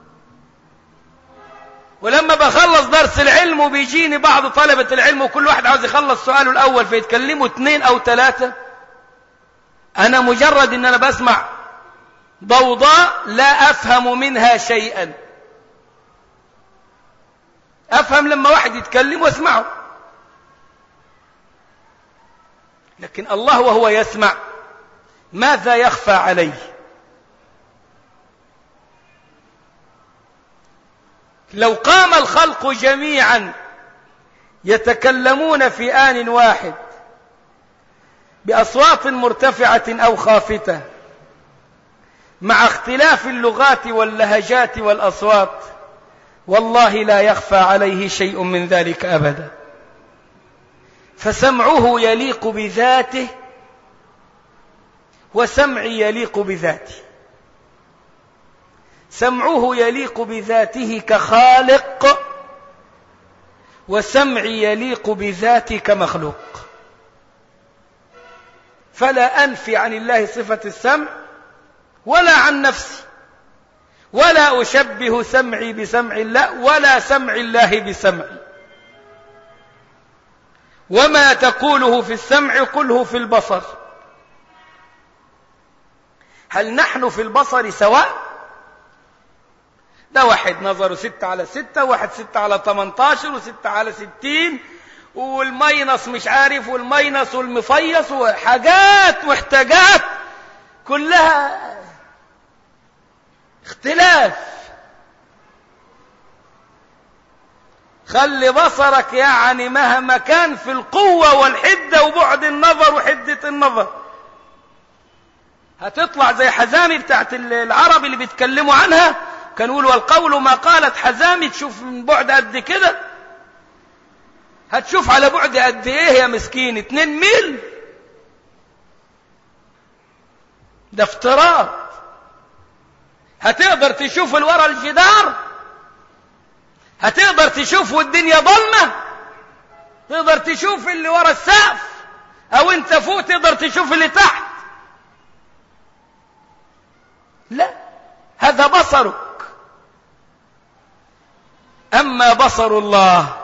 ولما بخلص درس العلم وبيجيني بعض طلبة العلم وكل واحد عاوز يخلص سؤاله الأول فيتكلموا اثنين أو ثلاثة أنا مجرد أن أنا بسمع ضوضاء لا أفهم منها شيئا أفهم لما واحد يتكلم واسمعه لكن الله وهو يسمع ماذا يخفى عليه لو قام الخلق جميعا يتكلمون في آن واحد بأصوات مرتفعة أو خافتة مع اختلاف اللغات واللهجات والأصوات والله لا يخفى عليه شيء من ذلك أبدا فسمعه يليق بذاته وسمعي يليق بذاتي سمعه يليق بذاته كخالق وسمعي يليق بذاتي كمخلوق فلا أنفي عن الله صفة السمع ولا عن نفسي ولا أشبه سمعي بسمع الله ولا سمع الله بسمعي وما تقوله في السمع قله في البصر هل نحن في البصر سواء ده واحد نظره ستة على ستة واحد ستة على تمنتاشر وستة على ستين والمينص مش عارف والمينص والمفيص وحاجات محتاجات كلها اختلاف خلي بصرك يعني مهما كان في القوة والحدة وبعد النظر وحدة النظر هتطلع زي حزامي بتاعت العرب اللي بيتكلموا عنها كان يقولوا والقول ما قالت حزامي تشوف من بعد قد كده هتشوف على بعد قد ايه يا مسكين اتنين ميل ده افتراض هتقدر تشوف الورا الجدار هتقدر تشوف والدنيا ضلمة تقدر تشوف اللي ورا السقف او انت فوق تقدر تشوف اللي تحت لا هذا بصرك اما بصر الله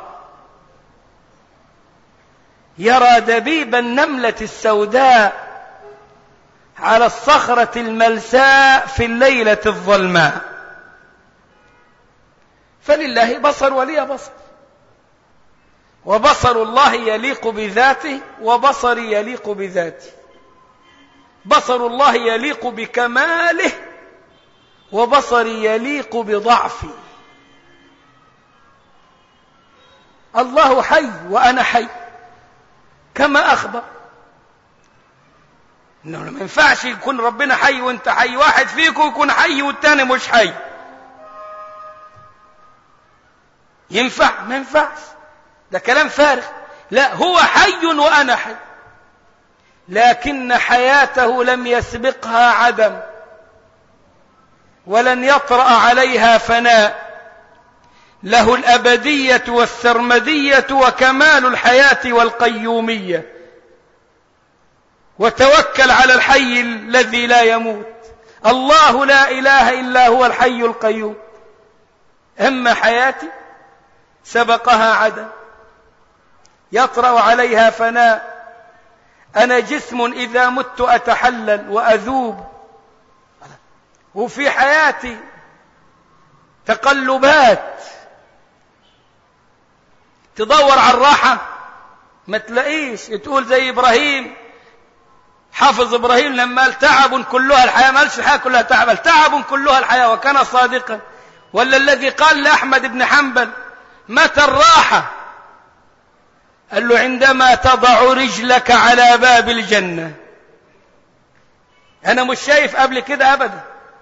يرى دبيب النملة السوداء على الصخرة الملساء في الليلة الظلماء فلله بصر ولي بصر وبصر الله يليق بذاته وبصري يليق بذاته بصر الله يليق بكماله وبصري يليق بضعفي الله حي وأنا حي كما أخبر إنه ما ينفعش يكون ربنا حي وانت حي واحد فيكم يكون حي والتاني مش حي ينفع ما ينفعش ده كلام فارغ لا هو حي وأنا حي لكن حياته لم يسبقها عدم ولن يطرأ عليها فناء له الأبدية والسرمدية وكمال الحياة والقيومية وتوكل على الحي الذي لا يموت الله لا إله إلا هو الحي القيوم أما حياتي سبقها عدم يطرأ عليها فناء أنا جسم إذا مت أتحلل وأذوب وفي حياتي تقلبات تدور على الراحة ما تلاقيش تقول زي إبراهيم حافظ إبراهيم لما قال تعب كلها الحياة ما قالش الحياة كلها تعب تعب كلها الحياة وكان صادقا ولا الذي قال لأحمد بن حنبل متى الراحة قال له عندما تضع رجلك على باب الجنة أنا مش شايف قبل كده أبدا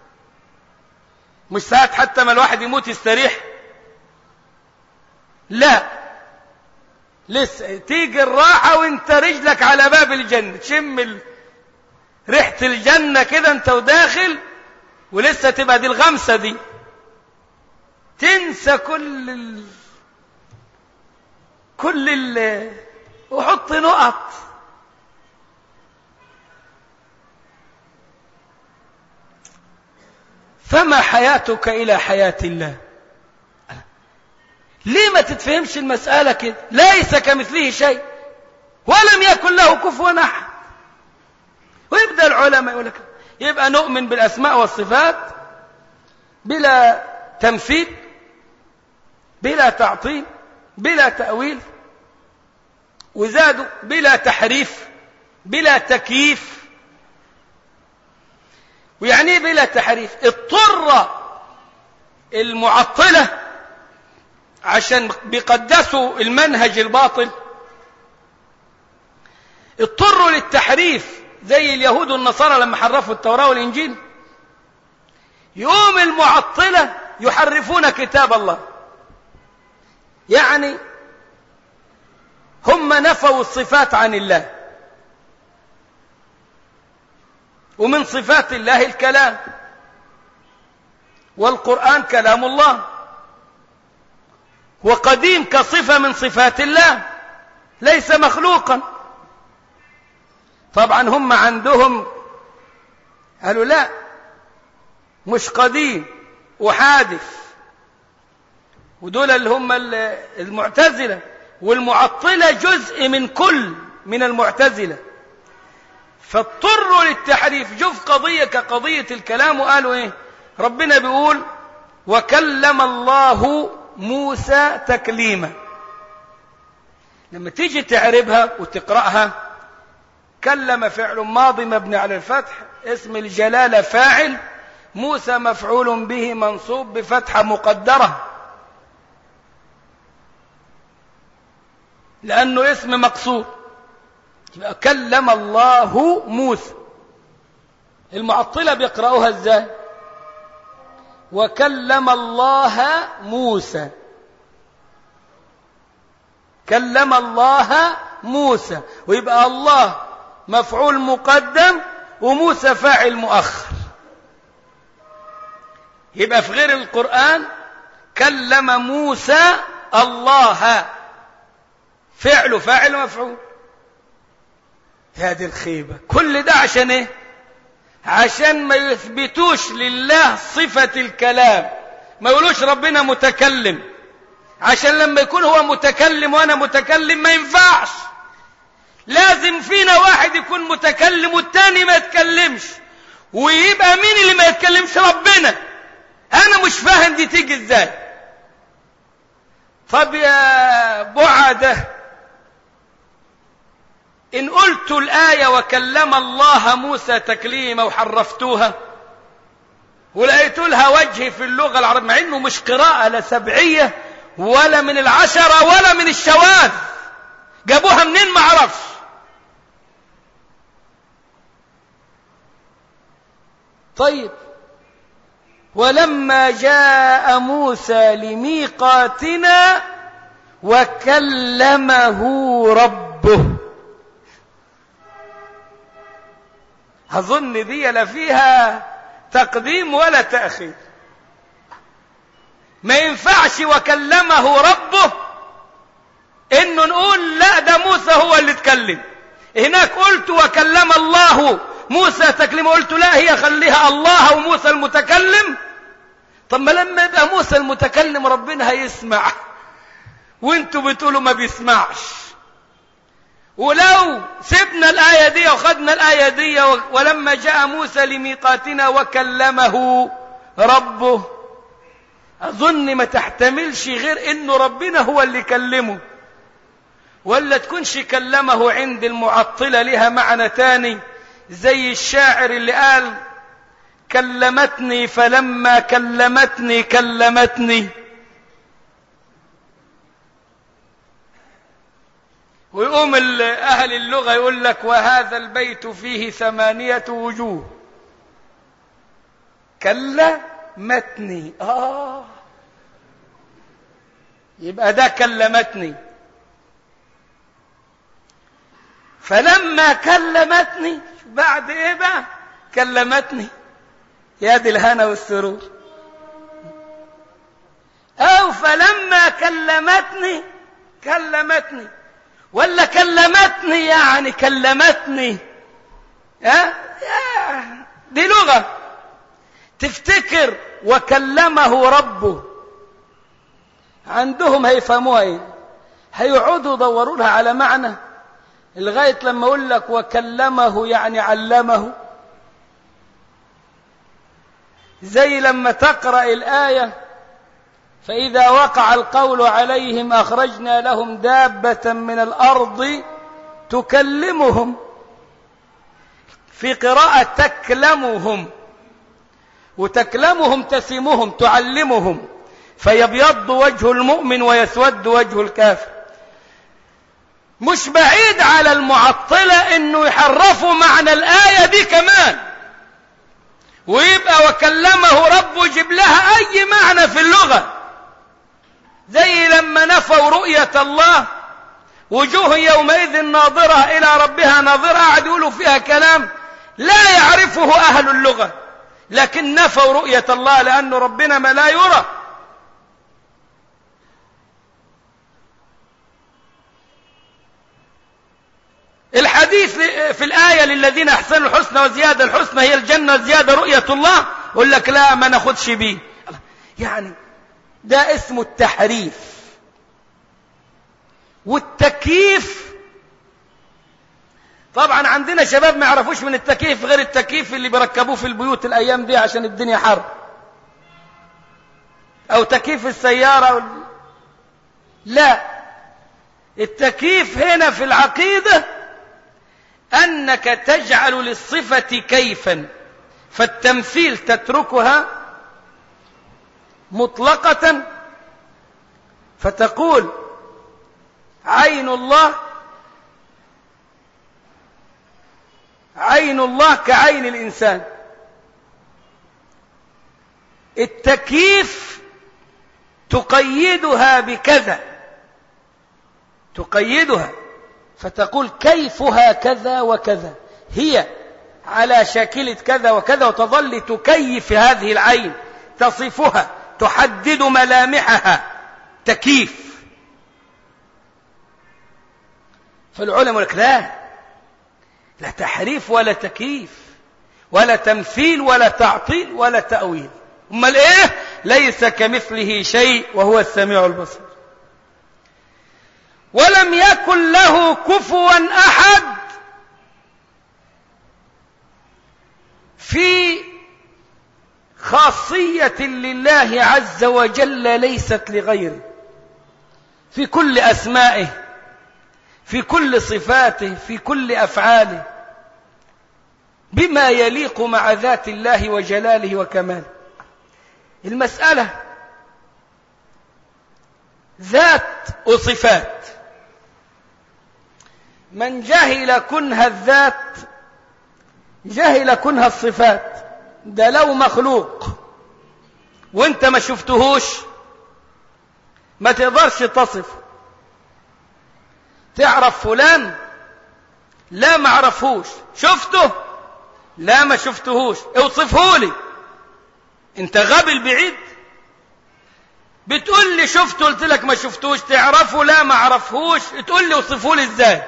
مش ساعات حتى ما الواحد يموت يستريح لا لسه تيجي الراحة وانت رجلك على باب الجنة تشم ريحة الجنة كده انت وداخل ولسه تبقى دي الغمسة دي تنسى كل ال... كل ال... وحط نقط فما حياتك إلى حياة الله ليه ما تتفهمش المسألة كده ليس كمثله شيء ولم يكن له كفوا أحد ويبدأ العلماء يقول لك يبقى نؤمن بالأسماء والصفات بلا تمثيل بلا تعطيل بلا تأويل وزادوا بلا تحريف بلا تكييف ويعني ايه بلا تحريف اضطر المعطلة عشان بيقدسوا المنهج الباطل اضطروا للتحريف زي اليهود والنصارى لما حرفوا التوراة والإنجيل يوم المعطلة يحرفون كتاب الله يعني هم نفوا الصفات عن الله ومن صفات الله الكلام والقرآن كلام الله وقديم كصفة من صفات الله ليس مخلوقا طبعا هم عندهم قالوا لا مش قديم وحادث ودول اللي هم المعتزلة والمعطلة جزء من كل من المعتزلة فاضطروا للتحريف شوف قضية كقضية الكلام وقالوا ايه ربنا بيقول وكلم الله موسى تكليما لما تيجي تعربها وتقرأها كلم فعل ماضي مبني على الفتح اسم الجلالة فاعل موسى مفعول به منصوب بفتحة مقدرة لأنه اسم مقصود كلم الله موسى المعطلة بيقرأوها ازاي وكلم الله موسى كلم الله موسى ويبقى الله مفعول مقدم وموسى فاعل مؤخر يبقى في غير القرآن كلم موسى الله فعل فاعل مفعول هذه الخيبة كل ده عشان ايه عشان ما يثبتوش لله صفة الكلام ما يقولوش ربنا متكلم عشان لما يكون هو متكلم وانا متكلم ما ينفعش لازم فينا واحد يكون متكلم والتاني ما يتكلمش ويبقى مين اللي ما يتكلمش ربنا انا مش فاهم دي تيجي ازاي طب يا بعده إن قلت الآية وكلم الله موسى تكليما وحرفتوها ولقيت لها وجه في اللغة العربية مع إنه مش قراءة لا سبعية ولا من العشرة ولا من الشواذ جابوها منين ما عرفش طيب ولما جاء موسى لميقاتنا وكلمه ربه أظن دي لا فيها تقديم ولا تأخير ما ينفعش وكلمه ربه انه نقول لا ده موسى هو اللي اتكلم هناك قلت وكلم الله موسى تكلمه قلت لا هي خليها الله وموسى المتكلم طب ما لما يبقى موسى المتكلم ربنا هيسمع وانتوا بتقولوا ما بيسمعش ولو سبنا الآية دي وخدنا الآية دي ولما جاء موسى لميقاتنا وكلمه ربه أظن ما تحتملش غير إنه ربنا هو اللي كلمه ولا تكونش كلمه عند المعطلة لها معنى تاني زي الشاعر اللي قال كلمتني فلما كلمتني كلمتني ويقوم أهل اللغة يقول لك وهذا البيت فيه ثمانية وجوه كلمتني آه يبقى ده كلمتني فلما كلمتني بعد ايه بقى كلمتني يا دي الهنا والسرور او فلما كلمتني كلمتني ولا كلمتني يعني كلمتني ها دي لغة تفتكر وكلمه ربه عندهم هيفهموها ايه هيقعدوا يدوروا لها على معنى لغاية لما اقول لك وكلمه يعني علمه زي لما تقرأ الآية فإذا وقع القول عليهم أخرجنا لهم دابة من الأرض تكلمهم في قراءة تكلمهم وتكلمهم تسمهم تعلمهم فيبيض وجه المؤمن ويسود وجه الكافر مش بعيد على المعطلة انه يحرفوا معنى الآية دي كمان ويبقى وكلمه ربه يجيب لها أي معنى في اللغة زي لما نفوا رؤية الله وجوه يومئذ ناظرة إلى ربها ناظرة قاعد يقولوا فيها كلام لا يعرفه أهل اللغة لكن نفوا رؤية الله لأن ربنا ما لا يرى الحديث في الآية للذين أحسنوا الحسنى وزيادة الحسنى هي الجنة زيادة رؤية الله يقول لك لا ما ناخدش بيه يعني ده اسمه التحريف والتكييف طبعا عندنا شباب ما يعرفوش من التكييف غير التكييف اللي بيركبوه في البيوت الايام دي عشان الدنيا حر او تكييف السيارة أو... لا التكييف هنا في العقيدة انك تجعل للصفة كيفا فالتمثيل تتركها مطلقة فتقول عين الله عين الله كعين الإنسان التكييف تقيدها بكذا تقيدها فتقول كيفها كذا وكذا هي على شاكلة كذا وكذا وتظل تكيف هذه العين تصفها تحدد ملامحها تكييف فالعلماء لك لا لا تحريف ولا تكييف ولا تمثيل ولا تعطيل ولا تأويل امال ايه ليس كمثله شيء وهو السميع البصير ولم يكن له كفوا احد في خاصيه لله عز وجل ليست لغيره في كل اسمائه في كل صفاته في كل افعاله بما يليق مع ذات الله وجلاله وكماله المسألة ذات وصفات من جهل كنه الذات جهل كنه الصفات ده لو مخلوق وانت ما شفتهوش ما تقدرش تصف تعرف فلان لا ما عرفهوش شفته لا ما شفتهوش اوصفه لي انت غبي البعيد بتقول لي شفته قلت لك ما شفتوش تعرفه لا ما عرفهوش تقول لي اوصفه لي ازاي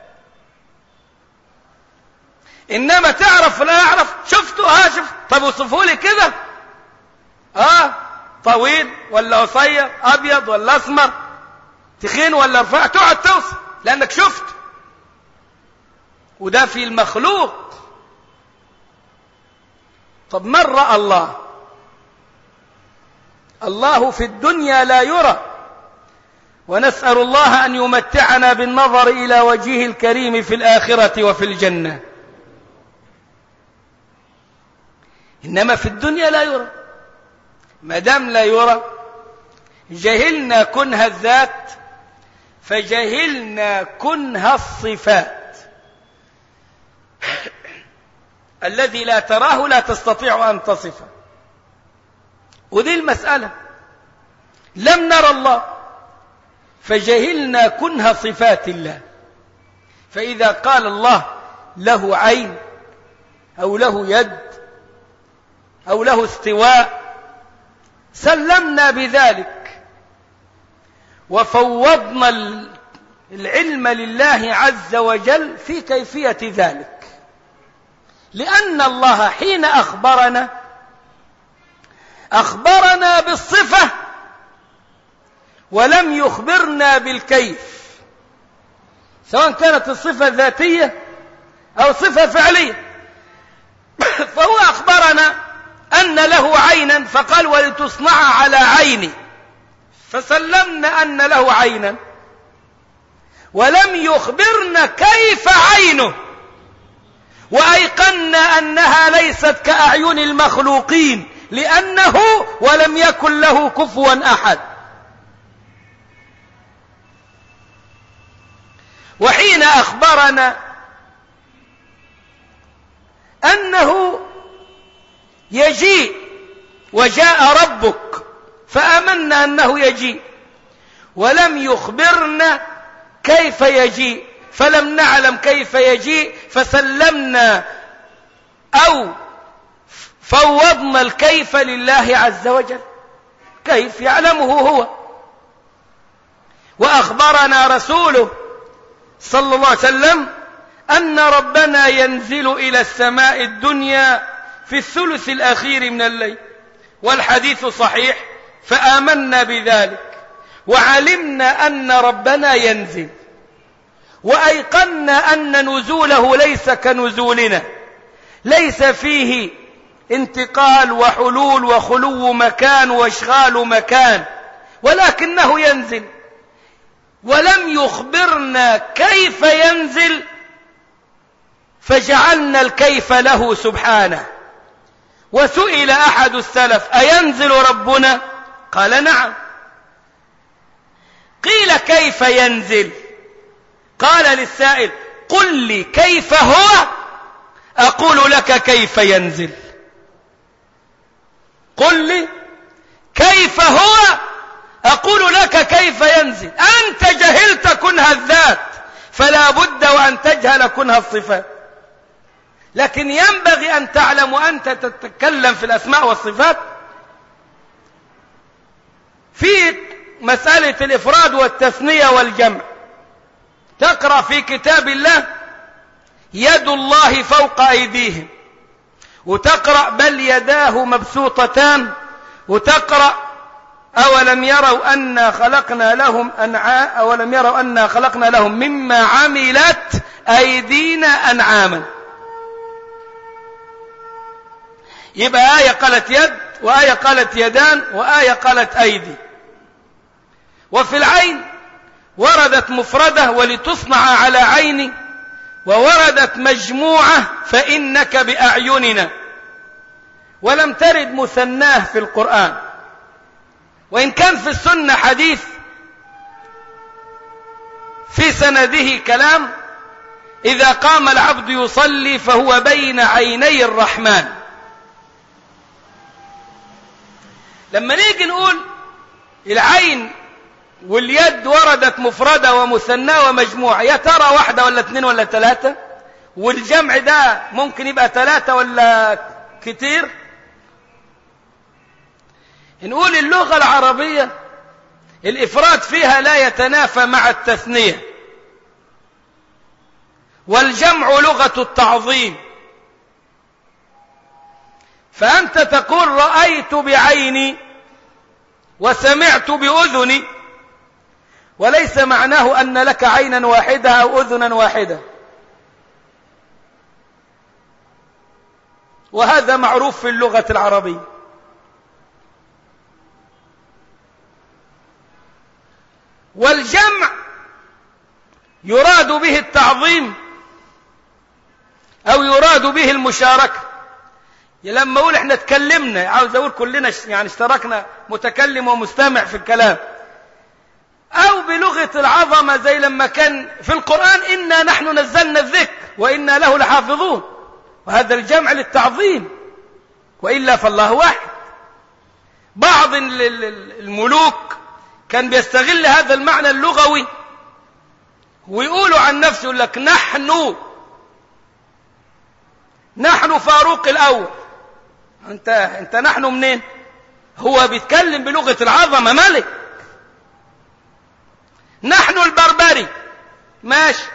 انما تعرف لا اعرف شفته ها شفت طب اوصفه لي كده اه طويل ولا قصير ابيض ولا اسمر تخين ولا رفيع تقعد توصف لانك شفت وده في المخلوق طب من راى الله الله في الدنيا لا يرى ونسأل الله أن يمتعنا بالنظر إلى وجهه الكريم في الآخرة وفي الجنة إنما في الدنيا لا يرى ما دام لا يرى جهلنا كنه الذات فجهلنا كنه الصفات الذي لا تراه لا تستطيع أن تصفه ودي المسألة لم نرى الله فجهلنا كنه صفات الله فإذا قال الله له عين أو له يد أو له استواء سلمنا بذلك وفوضنا العلم لله عز وجل في كيفية ذلك لأن الله حين أخبرنا أخبرنا بالصفة ولم يخبرنا بالكيف سواء كانت الصفة ذاتية أو صفة فعلية فهو أخبرنا أن له عينا فقال ولتصنع على عيني فسلمنا أن له عينا ولم يخبرنا كيف عينه وأيقنا أنها ليست كأعين المخلوقين لأنه ولم يكن له كفوا أحد وحين أخبرنا أنه يجيء وجاء ربك فآمنا أنه يجيء ولم يخبرنا كيف يجيء فلم نعلم كيف يجيء فسلمنا أو فوضنا الكيف لله عز وجل كيف يعلمه هو وأخبرنا رسوله صلى الله عليه وسلم أن ربنا ينزل إلى السماء الدنيا في الثلث الأخير من الليل والحديث صحيح فآمنا بذلك وعلمنا أن ربنا ينزل وأيقنا أن نزوله ليس كنزولنا ليس فيه انتقال وحلول وخلو مكان واشغال مكان ولكنه ينزل ولم يخبرنا كيف ينزل فجعلنا الكيف له سبحانه وسئل أحد السلف أينزل ربنا قال نعم قيل كيف ينزل قال للسائل قل لي كيف هو أقول لك كيف ينزل قل لي كيف هو أقول لك كيف ينزل أنت جهلت كنها الذات فلا بد وأن تجهل كنها الصفات لكن ينبغي أن تعلم وأنت تتكلم في الأسماء والصفات في مسألة الإفراد والتثنية والجمع تقرأ في كتاب الله يد الله فوق أيديهم وتقرأ بل يداه مبسوطتان وتقرأ أولم يروا أنا خلقنا لهم أنعام أولم يروا أنا خلقنا لهم مما عملت أيدينا أنعاما يبقى آية قالت يد وآية قالت يدان وآية قالت أيدي وفي العين وردت مفردة ولتصنع على عيني ووردت مجموعة فإنك بأعيننا ولم ترد مثناه في القرآن وإن كان في السنة حديث في سنده كلام إذا قام العبد يصلي فهو بين عيني الرحمن لما نيجي نقول العين واليد وردت مفردة ومثنى ومجموعة يا ترى واحدة ولا اثنين ولا ثلاثة والجمع ده ممكن يبقى ثلاثة ولا كتير نقول اللغة العربية الإفراد فيها لا يتنافى مع التثنية والجمع لغة التعظيم فأنت تقول رأيت بعيني وسمعت بأذني وليس معناه أن لك عينا واحدة أو أذنا واحدة وهذا معروف في اللغة العربية والجمع يراد به التعظيم أو يراد به المشاركة لما أقول احنا تكلمنا عاوز أقول كلنا يعني اشتركنا متكلم ومستمع في الكلام أو بلغة العظمة زي لما كان في القرآن إنا نحن نزلنا الذكر وإنا له لحافظون وهذا الجمع للتعظيم وإلا فالله واحد بعض الملوك كان بيستغل هذا المعنى اللغوي ويقولوا عن نفسه يقول لك نحن نحن فاروق الأول انت انت نحن منين هو بيتكلم بلغة العظمة ملك نحن البربري ماشي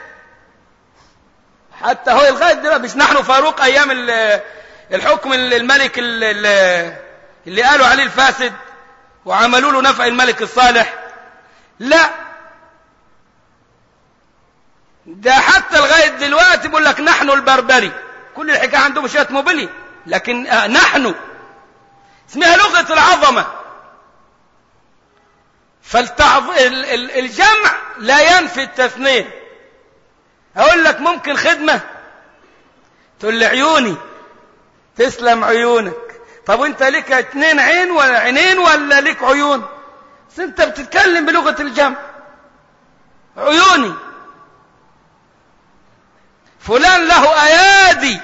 حتى هو لغايه دلوقتي مش نحن فاروق ايام الحكم الملك اللي قالوا عليه الفاسد وعملوا له نفع الملك الصالح لا ده حتى لغايه دلوقتي بيقول لك نحن البربري كل الحكايه عندهم شويه موبيلي لكن آه نحن اسمها لغه العظمه فالتعظ... الجمع لا ينفي التثنية أقول لك ممكن خدمة تقول لي عيوني تسلم عيونك طب وانت لك اتنين عين ولا عينين ولا لك عيون بس انت بتتكلم بلغة الجمع عيوني فلان له ايادي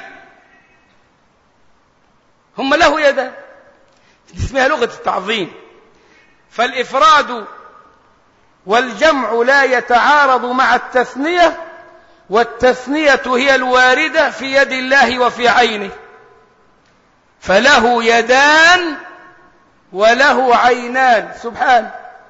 هم له يدان اسمها لغة التعظيم فالإفراد والجمع لا يتعارض مع التثنية والتثنية هي الواردة في يد الله وفي عينه فله يدان وله عينان سبحانه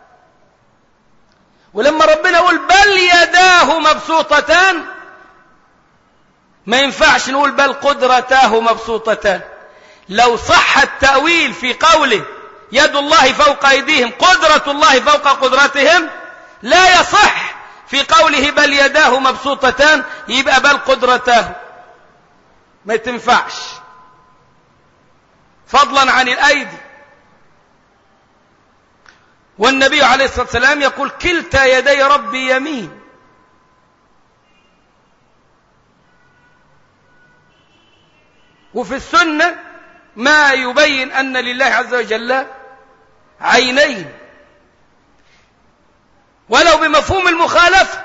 ولما ربنا يقول بل يداه مبسوطتان ما ينفعش نقول بل قدرتاه مبسوطتان لو صح التأويل في قوله يد الله فوق أيديهم قدرة الله فوق قدرتهم لا يصح في قوله بل يداه مبسوطتان يبقى بل قدرتاه ما تنفعش فضلا عن الأيدي والنبي عليه الصلاة والسلام يقول كلتا يدي ربي يمين وفي السنة ما يبين أن لله عز وجل عينين ولو بمفهوم المخالفة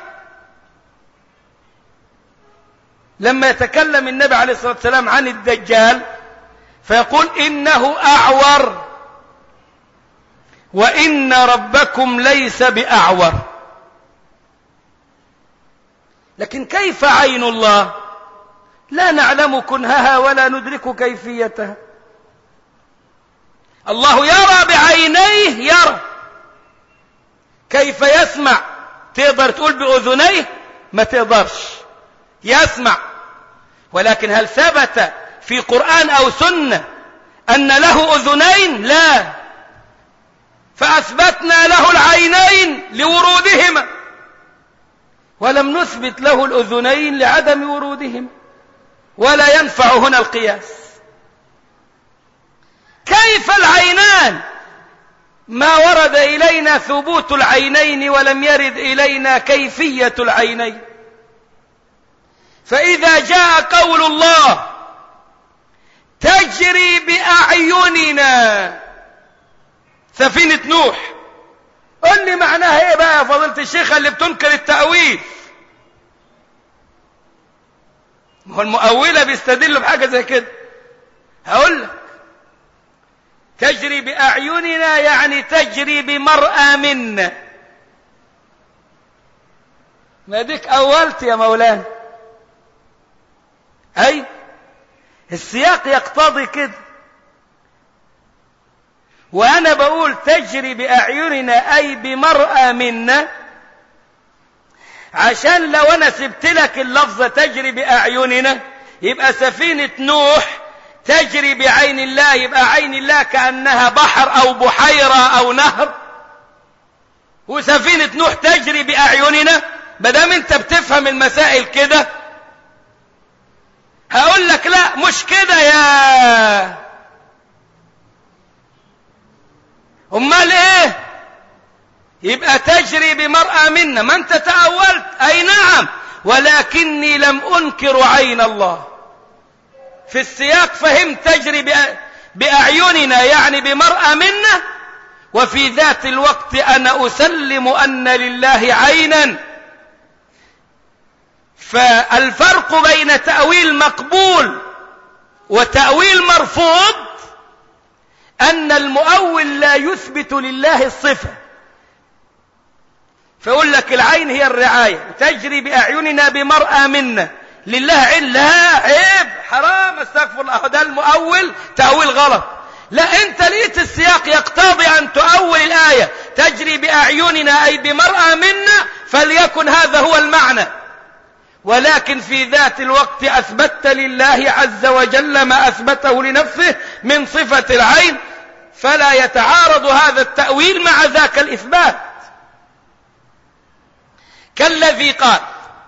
لما يتكلم النبي عليه الصلاة والسلام عن الدجال فيقول إنه أعور وإن ربكم ليس بأعور لكن كيف عين الله لا نعلم كنهها ولا ندرك كيفيتها الله يرى بعينيه يرى كيف يسمع تقدر تقول بأذنيه ما تقدرش يسمع ولكن هل ثبت في قرآن أو سنة أن له أذنين لا فأثبتنا له العينين لورودهما ولم نثبت له الأذنين لعدم ورودهما ولا ينفع هنا القياس كيف العينان ما ورد إلينا ثبوت العينين ولم يرد إلينا كيفية العينين فإذا جاء قول الله تجري بأعيننا سفينة نوح قل لي معناها ايه بقى يا فضيلة الشيخة اللي بتنكر التأويل ما هو المؤولة بيستدلوا بحاجة زي كده هقول لك تجري بأعيننا يعني تجري بمرأى منا ما ديك أولت يا مولانا أي السياق يقتضي كده وأنا بقول تجري بأعيننا أي بمرأى منا عشان لو أنا سبت لك اللفظة تجري بأعيننا يبقى سفينة نوح تجري بعين الله يبقى عين الله كأنها بحر أو بحيرة أو نهر وسفينة نوح تجري بأعيننا مادام أنت بتفهم المسائل كده هقول لك لا مش كده يا امال ايه يبقى تجري بمرأة منا ما انت تأولت اي نعم ولكني لم انكر عين الله في السياق فهمت تجري بأعيننا يعني بمرأة منا وفي ذات الوقت أنا أسلم أن لله عينا فالفرق بين تأويل مقبول وتأويل مرفوض أن المؤول لا يثبت لله الصفة فيقول لك العين هي الرعاية تجري بأعيننا بمرأة منا لله عين لا عيب حرام استغفر الله ده المؤول تأويل غلط لا انت لقيت السياق يقتضي ان تؤول الآية تجري بأعيننا أي بمرأة منا فليكن هذا هو المعنى ولكن في ذات الوقت أثبت لله عز وجل ما أثبته لنفسه من صفة العين فلا يتعارض هذا التأويل مع ذاك الإثبات كالذي قال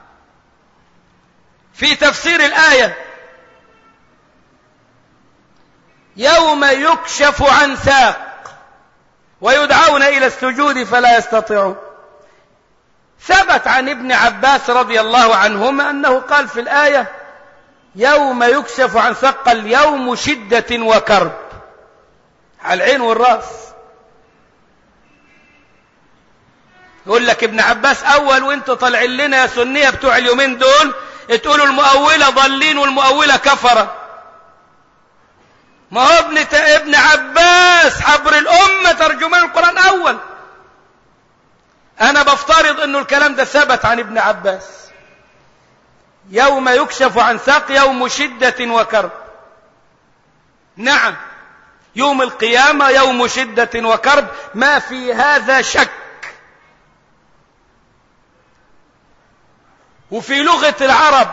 في تفسير الآية يوم يكشف عن ساق ويدعون إلى السجود فلا يستطيعون ثبت عن ابن عباس رضي الله عنهما أنه قال في الآية يوم يكشف عن ساق اليوم شدة وكرب على العين والرأس يقول لك ابن عباس أول وانت طالعين لنا يا سنية بتوع اليومين دول تقولوا المؤولة ضالين والمؤولة كفرة ما هو ابن ابن عباس حبر الأمة ترجمان القرآن أول أنا بفترض أنه الكلام ده ثبت عن ابن عباس يوم يكشف عن ساق يوم شدة وكرب نعم يوم القيامة يوم شدة وكرب ما في هذا شك وفي لغة العرب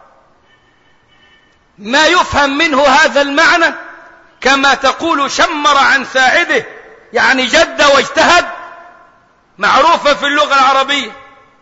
ما يفهم منه هذا المعنى كما تقول شمر عن ساعده يعني جد واجتهد معروفة في اللغة العربية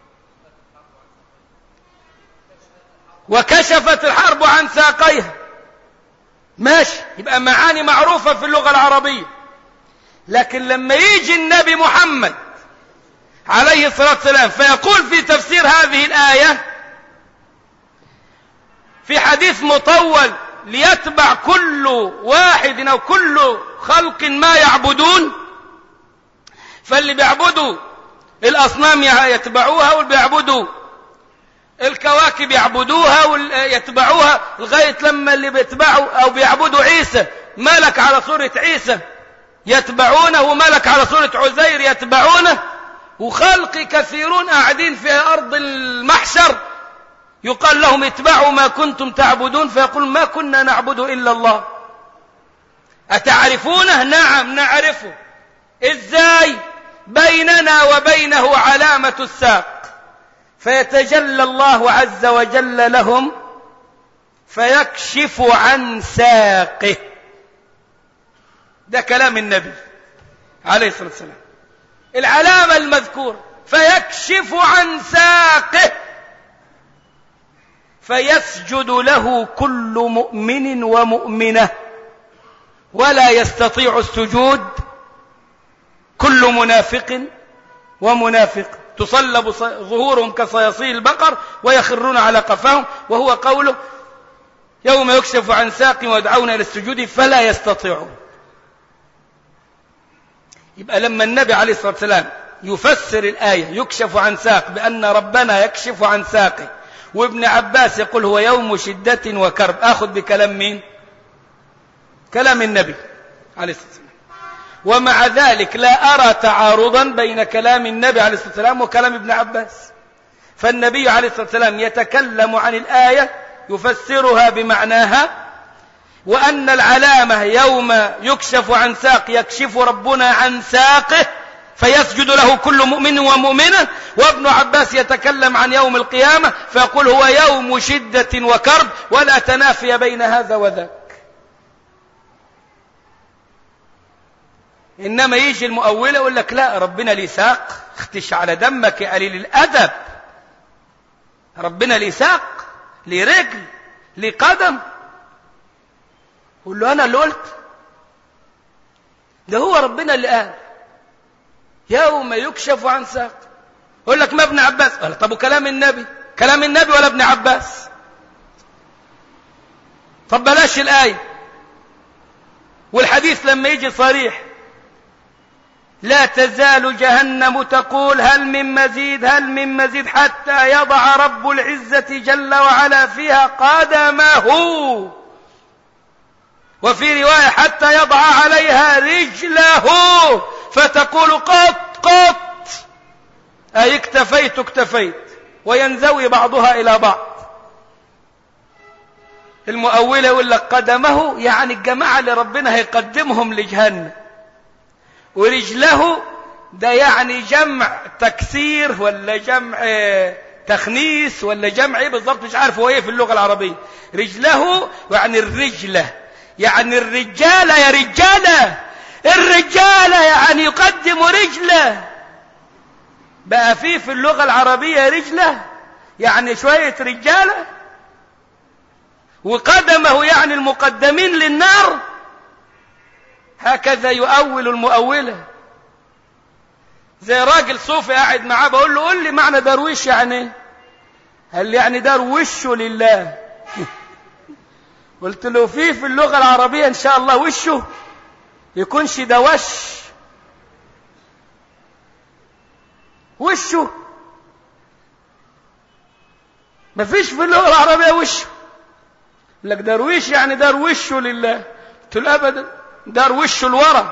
وكشفت الحرب عن ساقيها ماشي يبقى معاني معروفة في اللغة العربية لكن لما يجي النبي محمد عليه الصلاة والسلام فيقول في تفسير هذه الآية في حديث مطول ليتبع كل واحد أو كل خلق ما يعبدون فاللي بيعبدوا الأصنام يتبعوها واللي بيعبدوا الكواكب يعبدوها ويتبعوها لغاية لما اللي بيتبعوا أو بيعبدوا عيسى ملك على صورة عيسى يتبعونه وملك على صورة عزير يتبعونه وخلق كثيرون قاعدين في أرض المحشر يقال لهم اتبعوا ما كنتم تعبدون فيقول ما كنا نعبد إلا الله أتعرفونه نعم نعرفه إزاي بيننا وبينه علامة الساق فيتجلى الله عز وجل لهم فيكشف عن ساقه ده كلام النبي عليه الصلاة والسلام العلامة المذكورة فيكشف عن ساقه فيسجد له كل مؤمن ومؤمنة ولا يستطيع السجود كل منافق ومنافق تصلب ظهورهم كصياصي البقر ويخرون على قفاهم وهو قوله يوم يكشف عن ساق ويدعون إلى السجود فلا يستطيعون يبقى لما النبي عليه الصلاة والسلام يفسر الآية يكشف عن ساق بأن ربنا يكشف عن ساقه وابن عباس يقول هو يوم شدة وكرب أخذ بكلام مين كلام النبي عليه الصلاة والسلام ومع ذلك لا أرى تعارضا بين كلام النبي عليه الصلاة والسلام وكلام ابن عباس فالنبي عليه الصلاة والسلام يتكلم عن الآية يفسرها بمعناها وأن العلامة يوم يكشف عن ساق يكشف ربنا عن ساقه فيسجد له كل مؤمن ومؤمنة وابن عباس يتكلم عن يوم القيامة فيقول هو يوم شدة وكرب ولا تنافي بين هذا وذاك إنما يجي المؤولة يقول لك لا ربنا لي ساق اختش على دمك يا قليل الأدب ربنا لي ساق لي رجل لي قدم قول له أنا اللي قلت ده هو ربنا اللي قال يوم يكشف عن ساق يقول لك ما ابن عباس قال طب وكلام النبي كلام النبي ولا ابن عباس طب بلاش الآية والحديث لما يجي صريح لا تزال جهنم تقول هل من مزيد هل من مزيد حتى يضع رب العزة جل وعلا فيها قدمه وفي رواية حتى يضع عليها رجله فتقول قط قط أي اكتفيت اكتفيت وينزوي بعضها إلى بعض المؤولة يقول لك قدمه يعني الجماعة اللي ربنا هيقدمهم لجهنم ورجله ده يعني جمع تكسير ولا جمع تخنيس ولا جمع ايه بالضبط مش عارف هو ايه في اللغة العربية رجله يعني الرجلة يعني الرجالة يا رجالة الرجالة يعني يقدم رجله بقى فيه في اللغة العربية رجلة يعني شوية رجالة وقدمه يعني المقدمين للنار هكذا يؤول المؤولة زي راجل صوفي قاعد معاه بقول له قول لي معنى درويش يعني ايه قال لي يعني دروشه لله قلت له في في اللغة العربية ان شاء الله وشه يكونش ده وش وشه مفيش في اللغة العربية وشه لك درويش يعني دروشه لله قلت له ابدا دار وشه لورا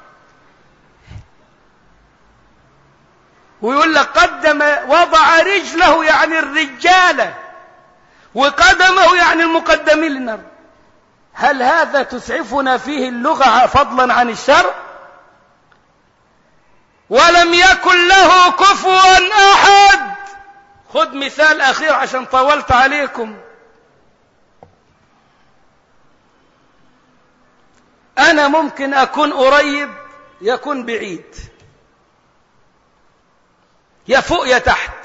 ويقول لك قدم وضع رجله يعني الرجالة وقدمه يعني المقدمين للنار هل هذا تسعفنا فيه اللغة فضلا عن الشرع ولم يكن له كفوا أحد خذ مثال أخير عشان طولت عليكم أنا ممكن أكون قريب يكون بعيد يا فوق يا تحت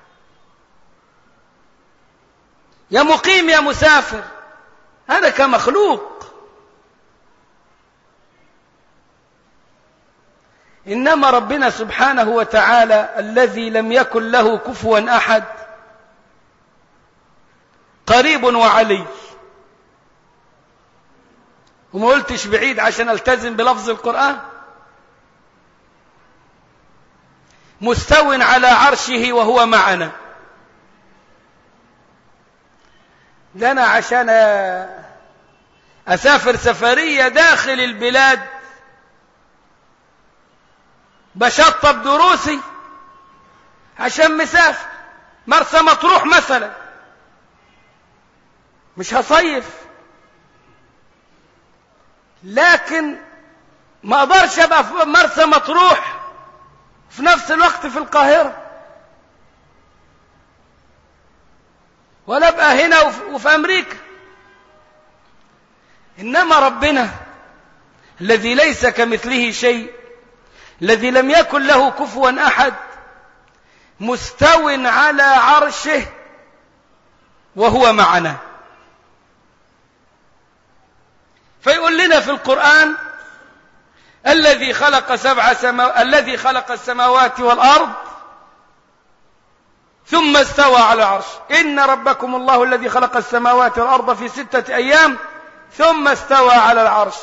يا مقيم يا مسافر هذا كمخلوق إنما ربنا سبحانه وتعالى الذي لم يكن له كفوا أحد قريب وعلي وما قلتش بعيد عشان التزم بلفظ القرآن مستو على عرشه وهو معنا ده أنا عشان أسافر سفرية داخل البلاد بشطب دروسي عشان مسافر مرسى مطروح مثلا مش هصيف لكن ما اقدرش ابقى في مرسى مطروح في نفس الوقت في القاهرة ولا ابقى هنا وفي امريكا انما ربنا الذي ليس كمثله شيء الذي لم يكن له كفوا احد مستو على عرشه وهو معنا فيقول لنا في القرآن الذي خلق سبع سما... الذي خلق السماوات والأرض ثم استوى على العرش إن ربكم الله الذي خلق السماوات والأرض في ستة أيام ثم استوى على العرش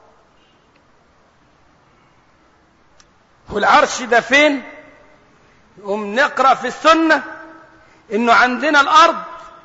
والعرش ده فين نقوم نقرأ في السنة إنه عندنا الأرض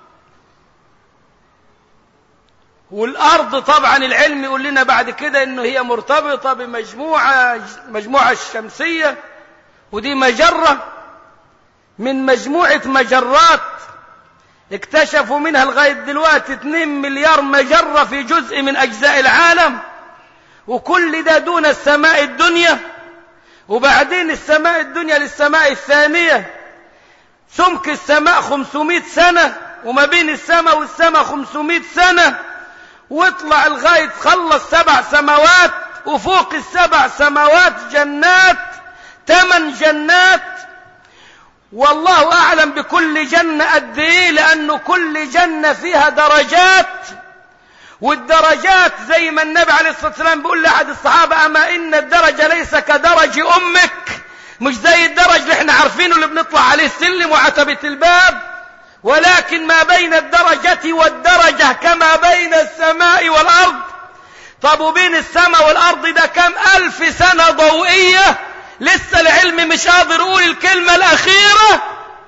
والأرض طبعا العلم يقول لنا بعد كده إنه هي مرتبطة بمجموعة مجموعة الشمسية ودي مجرة من مجموعة مجرات اكتشفوا منها لغاية دلوقتي 2 مليار مجرة في جزء من أجزاء العالم وكل ده دون السماء الدنيا وبعدين السماء الدنيا للسماء الثانية سمك السماء 500 سنة وما بين السماء والسماء 500 سنة واطلع لغاية خلص سبع سماوات وفوق السبع سماوات جنات ثمان جنات والله أعلم بكل جنة قد إيه لأنه كل جنة فيها درجات والدرجات زي ما النبي عليه الصلاة والسلام بيقول لأحد الصحابة أما إن الدرجة ليس كدرج أمك مش زي الدرج اللي احنا عارفينه اللي بنطلع عليه السلم وعتبة الباب ولكن ما بين الدرجة والدرجة كما بين السماء والأرض طب وبين السماء والأرض ده كم ألف سنة ضوئية لسه العلم مش قادر يقول الكلمة الأخيرة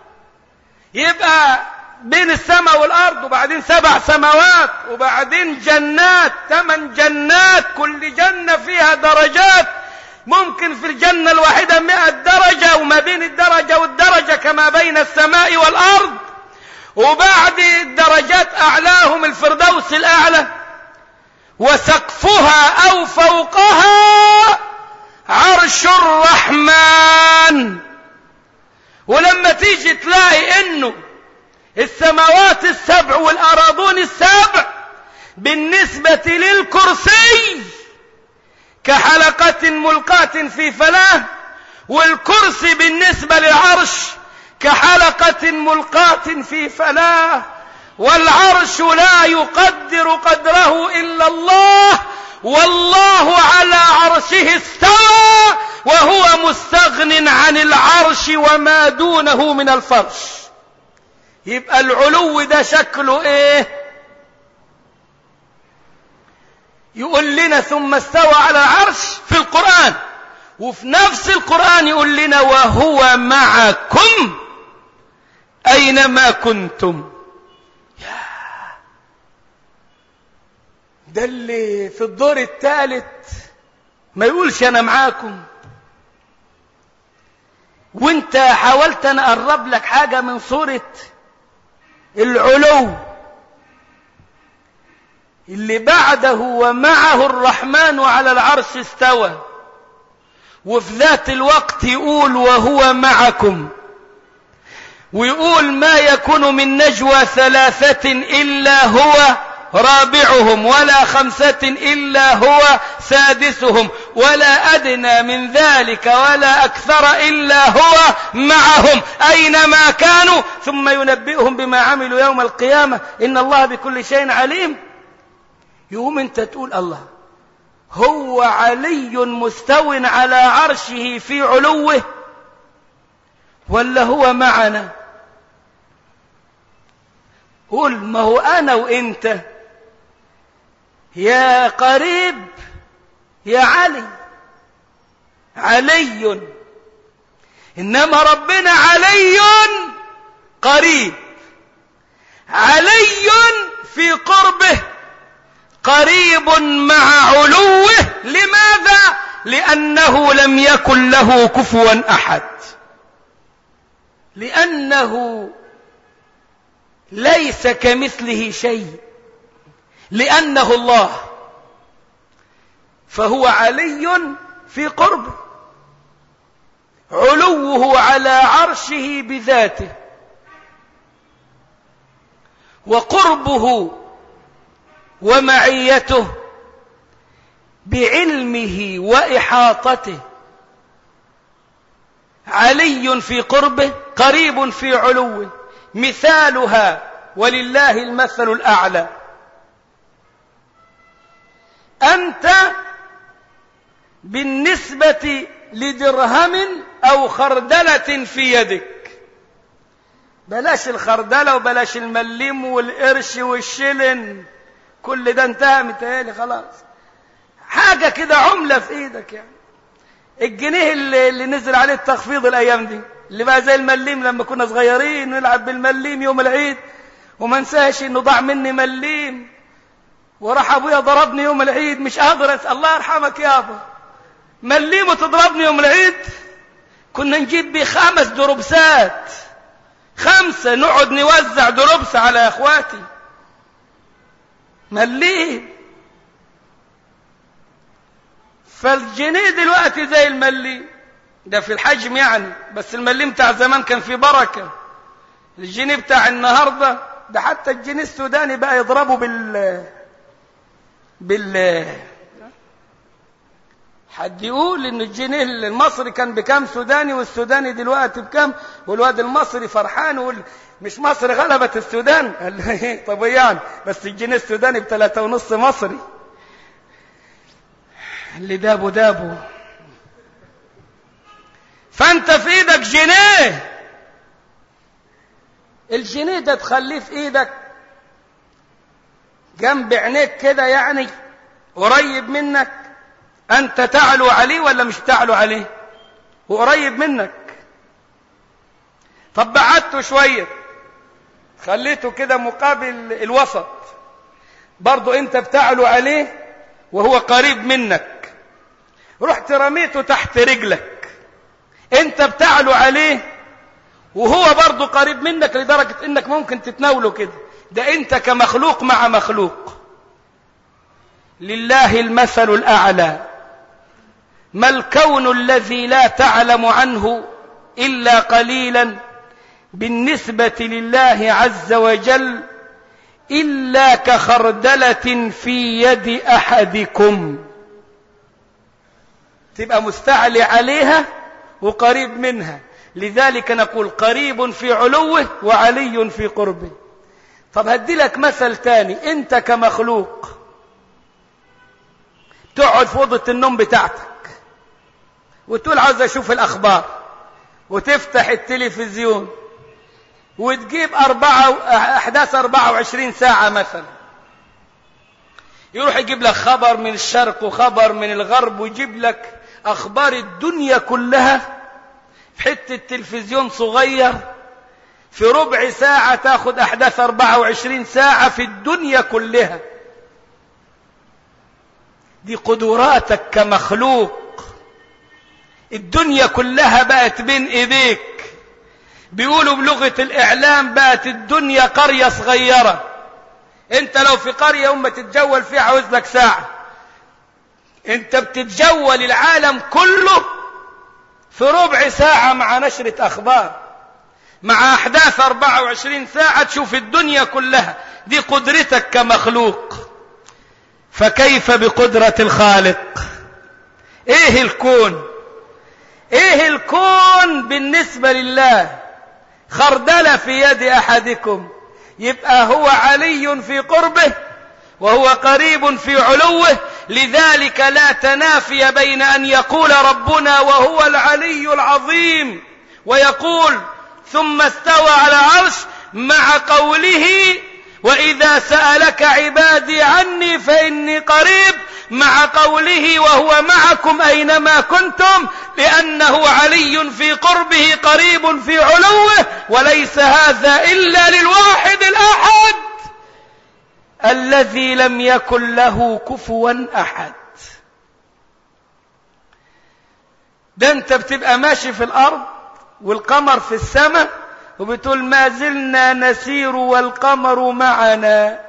يبقى بين السماء والأرض وبعدين سبع سماوات وبعدين جنات ثمان جنات كل جنة فيها درجات ممكن في الجنة الواحدة مئة درجة وما بين الدرجة والدرجة كما بين السماء والأرض وبعد الدرجات أعلاهم الفردوس الأعلى وسقفها أو فوقها عرش الرحمن ولما تيجي تلاقي انه السماوات السبع والأراضون السبع بالنسبة للكرسي كحلقة ملقاة في فلاة والكرسي بالنسبة للعرش كحلقة ملقاة في فلاة والعرش لا يقدر قدره إلا الله والله على عرشه استوى وهو مستغن عن العرش وما دونه من الفرش يبقى العلو ده شكله ايه يقول لنا ثم استوى على العرش في القرآن وفي نفس القرآن يقول لنا وهو معكم أينما كنتم ده اللي في الدور الثالث ما يقولش أنا معاكم وانت حاولت أنا أقرب لك حاجة من صورة العلو اللي بعده ومعه الرحمن على العرش استوى وفي ذات الوقت يقول وهو معكم ويقول ما يكون من نجوى ثلاثة إلا هو رابعهم ولا خمسة إلا هو سادسهم ولا أدنى من ذلك ولا أكثر إلا هو معهم أينما كانوا ثم ينبئهم بما عملوا يوم القيامة إن الله بكل شيء عليم يوم أنت تقول الله هو علي مستو على عرشه في علوه ولا هو معنا قول ما هو أنا وإنت يا قريب يا علي علي إنما ربنا علي قريب علي في قربه قريب مع علوه لماذا لأنه لم يكن له كفوا أحد لأنه ليس كمثله شيء لأنه الله فهو علي في قربه علوه على عرشه بذاته وقربه ومعيته بعلمه وإحاطته علي في قربه قريب في علوه مثالها ولله المثل الأعلى أنت بالنسبة لدرهم أو خردلة في يدك بلاش الخردلة وبلاش المليم والقرش والشلن كل ده انتهى متهيألي خلاص حاجة كده عملة في ايدك يعني الجنيه اللي, اللي نزل عليه التخفيض الايام دي اللي بقى زي المليم لما كنا صغيرين نلعب بالمليم يوم العيد وما انساش انه ضاع مني مليم وراح ابويا ضربني يوم العيد مش قادر اسال الله يرحمك يابا مليم وتضربني يوم العيد كنا نجيب بيه خمس دروبسات خمسة نقعد نوزع دروبس على اخواتي مليم فالجنيه دلوقتي زي المليم ده في الحجم يعني بس المليم بتاع زمان كان فيه بركة الجنيه بتاع النهاردة ده حتى الجنيه السوداني بقى يضربه بال بال حد يقول ان الجنيه المصري كان بكام سوداني والسوداني دلوقتي بكام والواد المصري فرحان ويقول مش مصر غلبت السودان قال له ايه طب يعني بس الجنيه السوداني بثلاثة ونص مصري اللي دابه دابه فانت في ايدك جنيه الجنيه ده تخليه في ايدك جنب عينيك كده يعني قريب منك انت تعلو عليه ولا مش تعلو عليه وقريب منك طب بعدته شويه خليته كده مقابل الوسط برضو انت بتعلو عليه وهو قريب منك رحت رميته تحت رجلك انت بتعلو عليه وهو برضو قريب منك لدرجة انك ممكن تتناوله كده ده انت كمخلوق مع مخلوق لله المثل الاعلى ما الكون الذي لا تعلم عنه الا قليلا بالنسبة لله عز وجل إلا كخردلة في يد أحدكم تبقى مستعلي عليها وقريب منها لذلك نقول قريب في علوه وعلي في قربه طب هدي لك مثل تاني انت كمخلوق تقعد في اوضه النوم بتاعتك وتقول عاوز اشوف الاخبار وتفتح التلفزيون وتجيب أربعة أحداث أربعة وعشرين ساعة مثلا يروح يجيب لك خبر من الشرق وخبر من الغرب ويجيب لك أخبار الدنيا كلها في حتة تلفزيون صغير في ربع ساعة تاخد أحداث أربعة وعشرين ساعة في الدنيا كلها دي قدراتك كمخلوق الدنيا كلها بقت بين ايديك بيقولوا بلغة الإعلام بقت الدنيا قرية صغيرة انت لو في قرية أمة تتجول فيها عاوز لك ساعة انت بتتجول العالم كله في ربع ساعة مع نشرة أخبار مع أحداث 24 ساعة تشوف الدنيا كلها دي قدرتك كمخلوق فكيف بقدرة الخالق ايه الكون ايه الكون بالنسبة لله خردلة في يد أحدكم يبقى هو علي في قربه وهو قريب في علوه لذلك لا تنافي بين أن يقول ربنا وهو العلي العظيم ويقول ثم استوى على عرش مع قوله وإذا سألك عبادي عني فإني قريب مع قوله وهو معكم أينما كنتم لأنه علي في قربه قريب في علوه وليس هذا إلا للواحد الأحد الذي لم يكن له كفوا أحد ده انت بتبقى ماشي في الأرض والقمر في السماء وبتقول ما زلنا نسير والقمر معنا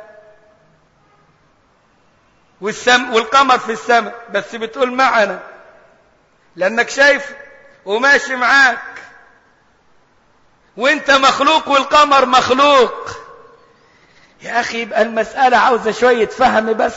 والسم والقمر في السماء بس بتقول معنا لأنك شايف وماشي معاك وانت مخلوق والقمر مخلوق يا أخي يبقى المسألة عاوزة شوية فهم بس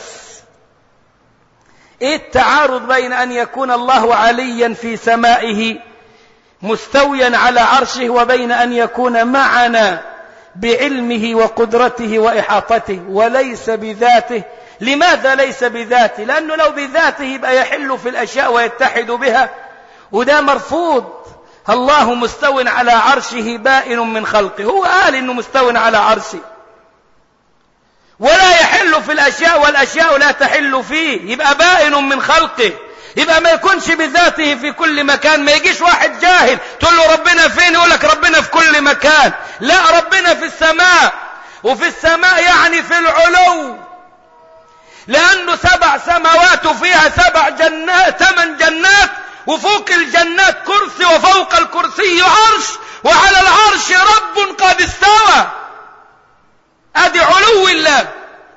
ايه التعارض بين أن يكون الله عليا في سمائه مستويا على عرشه وبين أن يكون معنا بعلمه وقدرته وإحاطته وليس بذاته لماذا ليس بذاته لأنه لو بذاته يبقى يحل في الأشياء ويتحد بها وده مرفوض الله مستو على عرشه بائن من خلقه هو قال إنه مستو على عرشه ولا يحل في الأشياء والأشياء لا تحل فيه يبقى بائن من خلقه يبقى ما يكونش بذاته في كل مكان ما يجيش واحد جاهل تقول له ربنا فين يقول لك ربنا في كل مكان لا ربنا في السماء وفي السماء يعني في العلو لأنه سبع سماوات وفيها سبع جنات ثمان جنات وفوق الجنات كرسي وفوق الكرسي عرش وعلى العرش رب قد استوى ادي علو الله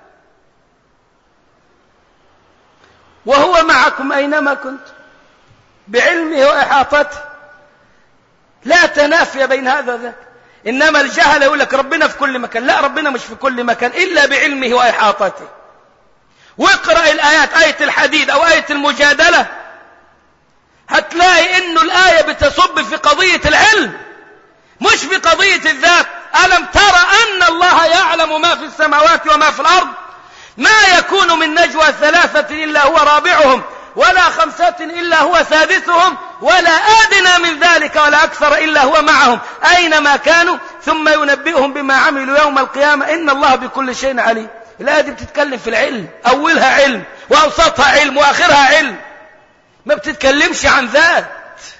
وهو معكم أينما كنتم بعلمه وإحاطته لا تنافي بين هذا وذاك إنما الجهل يقول لك ربنا في كل مكان لا ربنا مش في كل مكان إلا بعلمه وإحاطته واقرأ الآيات آية الحديد أو آية المجادلة هتلاقي إنه الآية بتصب في قضية العلم مش في قضية الذات ألم ترى أن الله يعلم ما في السماوات وما في الأرض ما يكون من نجوى ثلاثة إلا هو رابعهم ولا خمسة إلا هو سادسهم ولا آدنى من ذلك ولا أكثر إلا هو معهم أينما كانوا ثم ينبئهم بما عملوا يوم القيامة إن الله بكل شيء عليم الآية دي بتتكلم في العلم أولها علم وأوسطها علم وآخرها علم ما بتتكلمش عن ذات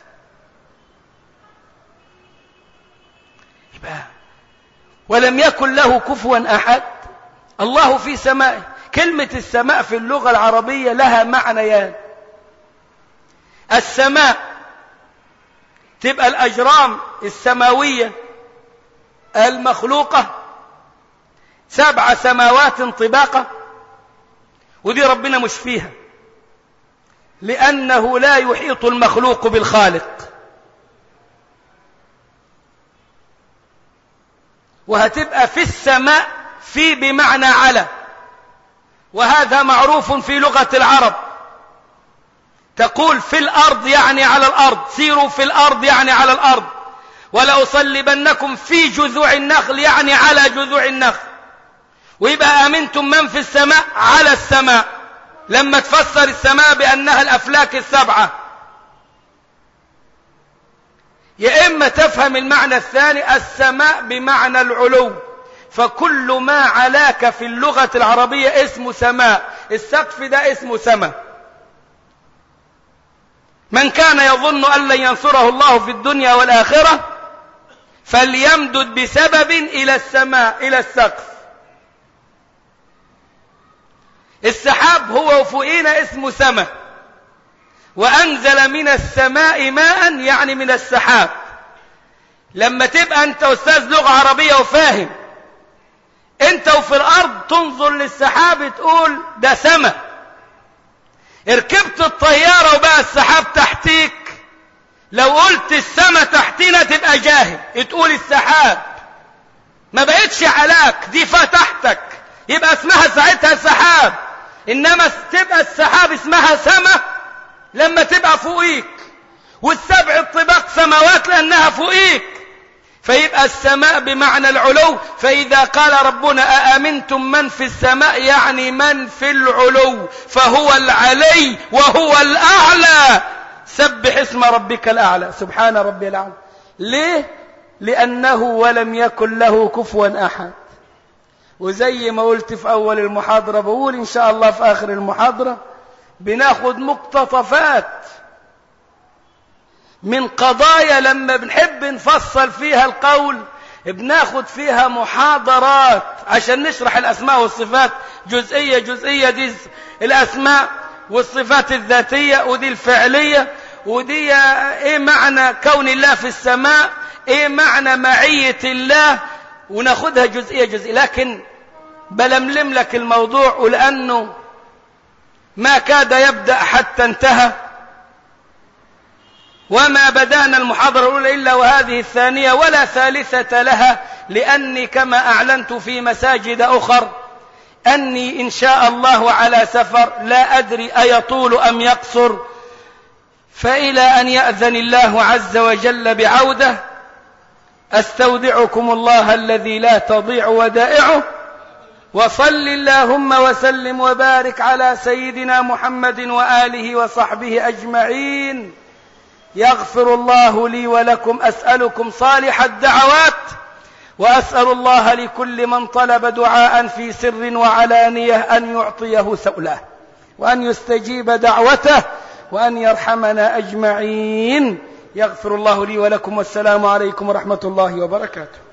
يبقى ولم يكن له كفوا أحد الله في سمائه كلمة السماء في اللغة العربية لها معنيان السماء تبقى الأجرام السماوية المخلوقة سبع سماوات طباقة ودي ربنا مش فيها لأنه لا يحيط المخلوق بالخالق وهتبقى في السماء في بمعنى على وهذا معروف في لغة العرب تقول في الأرض يعني على الأرض سيروا في الأرض يعني على الأرض ولأصلبنكم في جذوع النخل يعني على جذوع النخل ويبقى أمنتم من في السماء على السماء لما تفسر السماء بأنها الأفلاك السبعة يا إما تفهم المعنى الثاني السماء بمعنى العلو فكل ما علاك في اللغة العربية اسمه سماء السقف ده اسمه سماء من كان يظن أن لن ينصره الله في الدنيا والآخرة فليمدد بسبب إلى السماء إلى السقف السحاب هو فوقينا اسمه سماء وأنزل من السماء ماء يعني من السحاب لما تبقى أنت أستاذ لغة عربية وفاهم أنت وفي الأرض تنظر للسحاب تقول ده سماء ركبت الطيارة وبقى السحاب تحتيك لو قلت السماء تحتنا تبقى جاهل تقول السحاب ما بقتش علاك دي فتحتك يبقى اسمها ساعتها سحاب انما تبقى السحاب اسمها سماء لما تبقى فوقيك والسبع الطباق سماوات لانها فوقيك فيبقى السماء بمعنى العلو فإذا قال ربنا أأمنتم من في السماء يعني من في العلو فهو العلي وهو الأعلى سبح اسم ربك الأعلى سبحان ربي الأعلى ليه؟ لأنه ولم يكن له كفوا أحد وزي ما قلت في أول المحاضرة بقول إن شاء الله في آخر المحاضرة بناخد مقتطفات من قضايا لما بنحب نفصل فيها القول بناخد فيها محاضرات عشان نشرح الأسماء والصفات جزئية جزئية دي الأسماء والصفات الذاتية ودي الفعلية ودي ايه معنى كون الله في السماء ايه معنى معية الله وناخدها جزئية جزئية لكن بلملم لك الموضوع ولأنه ما كاد يبدأ حتى انتهى وما بدأنا المحاضرة الأولى إلا وهذه الثانية ولا ثالثة لها لأني كما أعلنت في مساجد أخر أني إن شاء الله على سفر لا أدري أيطول أم يقصر فإلى أن يأذن الله عز وجل بعودة أستودعكم الله الذي لا تضيع ودائعه وصل اللهم وسلم وبارك على سيدنا محمد وآله وصحبه أجمعين يغفر الله لي ولكم أسألكم صالح الدعوات وأسأل الله لكل من طلب دعاء في سر وعلانية أن يعطيه سؤله وأن يستجيب دعوته وأن يرحمنا أجمعين يغفر الله لي ولكم والسلام عليكم ورحمة الله وبركاته